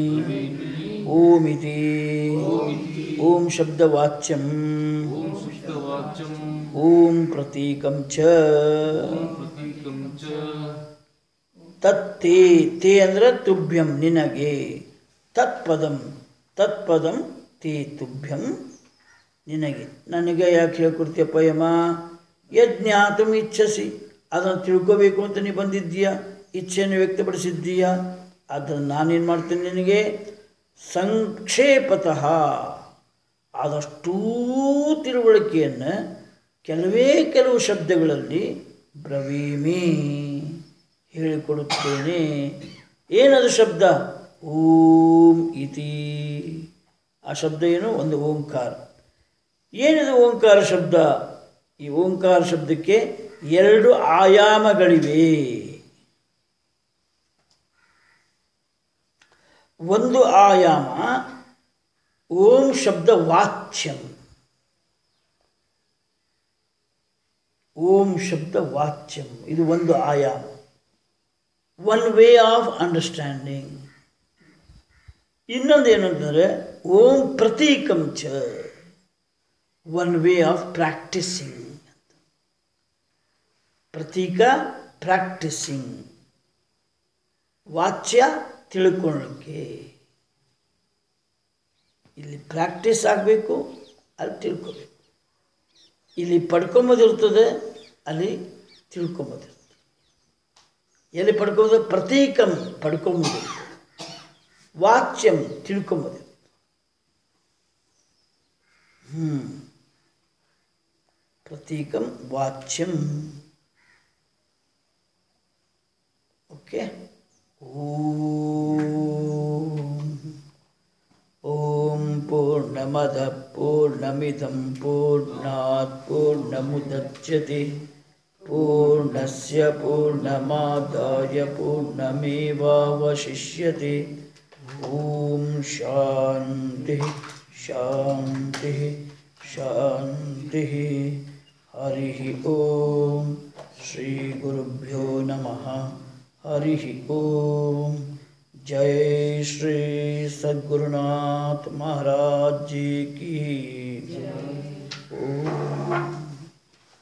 ಓಮಿತಿ ಓಂ ಶಬ್ದವಾಚ್ಯಂ ಸುಷ್ಟವಾಚ್ಯಂ ಓಂ ಪ್ರತೀಕಂ ಚ ಪ್ರತೀಕಂ ಚ ತತ್ತೇ ತೇ ಅಂದ್ರೆ ತುಭ್ಯಂ ನಿನಗೆ ತತ್ಪದಂ ತತ್ಪದಂ ತೇ ತುಭ್ಯಂ ನಿನಗೆ ನನಗೆ ಯಾಕೆ ಹೇಳ್ಕೊಡ್ತೀಯಪ್ಪ ಯಮ ಯಜ್ಞಾತು ಇಚ್ಛಸಿ ಅದನ್ನು ತಿಳ್ಕೋಬೇಕು ಅಂತ ನೀ ಬಂದಿದ್ದೀಯಾ ಇಚ್ಛೆಯನ್ನು ವ್ಯಕ್ತಪಡಿಸಿದ್ದೀಯಾ ಅದನ್ನು ನಾನೇನು ಮಾಡ್ತೇನೆ ನಿನಗೆ ಸಂಕ್ಷೇಪತಃ ಆದಷ್ಟೂ ತಿಳುವಳಿಕೆಯನ್ನು ಕೆಲವೇ ಕೆಲವು ಶಬ್ದಗಳಲ್ಲಿ ಬ್ರವೀಮಿ ಹೇಳಿಕೊಡುತ್ತೇನೆ ಏನದು ಶಬ್ದ ಓಂ ಇತಿ ಆ ಶಬ್ದ ಏನು ಒಂದು ಓಂಕಾರ ಏನಿದು ಓಂಕಾರ ಶಬ್ದ ಈ ಓಂಕಾರ ಶಬ್ದಕ್ಕೆ ಎರಡು ಆಯಾಮಗಳಿವೆ ಒಂದು ಆಯಾಮ ಓಂ ಶಬ್ದ ವಾಚ್ಯಂ ಓಂ ಶಬ್ದ ವಾಚ್ಯಂ ಇದು ಒಂದು ಆಯಾಮ ಒನ್ ವೇ ಆಫ್ ಅಂಡರ್ಸ್ಟ್ಯಾಂಡಿಂಗ್ ಇನ್ನೊಂದು ಏನಂತಂದರೆ ಓಂ ಪ್ರತೀಕಂ ಚ ಒನ್ ವೇ ಆಫ್ ಪ್ರಾಕ್ಟಿಸಿಂಗ್ ಪ್ರತೀಕ ಪ್ರಾಕ್ಟಿಸಿಂಗ್ ವಾಚ್ಯ ತಿಳ್ಕೊಳ್ಳೋಕ್ಕೆ ಇಲ್ಲಿ ಪ್ರಾಕ್ಟೀಸ್ ಆಗಬೇಕು ಅಲ್ಲಿ ತಿಳ್ಕೊಬೇಕು ಇಲ್ಲಿ ಪಡ್ಕೊಂಬೋದಿರ್ತದೆ ಅಲ್ಲಿ ತಿಳ್ಕೊಂಬೋದಿರ್ತದೆ ಎಲ್ಲಿ ಪಡ್ಕೋಬೋದು ಪ್ರತೀಕಂ ಪಡ್ಕೊಂಬೋದಿರ್ತದೆ ವಾಚ್ಯಂ ತಿಳ್ಕೊಂಬೋದಿರ್ತದೆ ಹ್ಞೂ ಪ್ರತೀಕಂ ವಾಚ್ಯಂ ಓಕೆ ಓಂ ಓಂ ಪೂರ್ಣಮದ ಪೂರ್ಣಮಿದಂ ಪೂರ್ಣಾತ್ ಪೂರ್ಣಮುದಚ್ಯತೆ ಪೂರ್ಣಸ್ಯ ಪೂರ್ಣಮಾದಾಯ ಪೂರ್ಣಮೇವಾವಶಿಷ್ಯತೆ ಓಂ ಶಾಂತಿ ಶಾಂತಿ ಶಾಂತಿ ಹರಿ ಓಂ ಶ್ರೀ ಗುರುಭ್ಯೋ ನಮಃ हरि ओम जय श्री सद्गुरुनाथ महाराज जी की ओम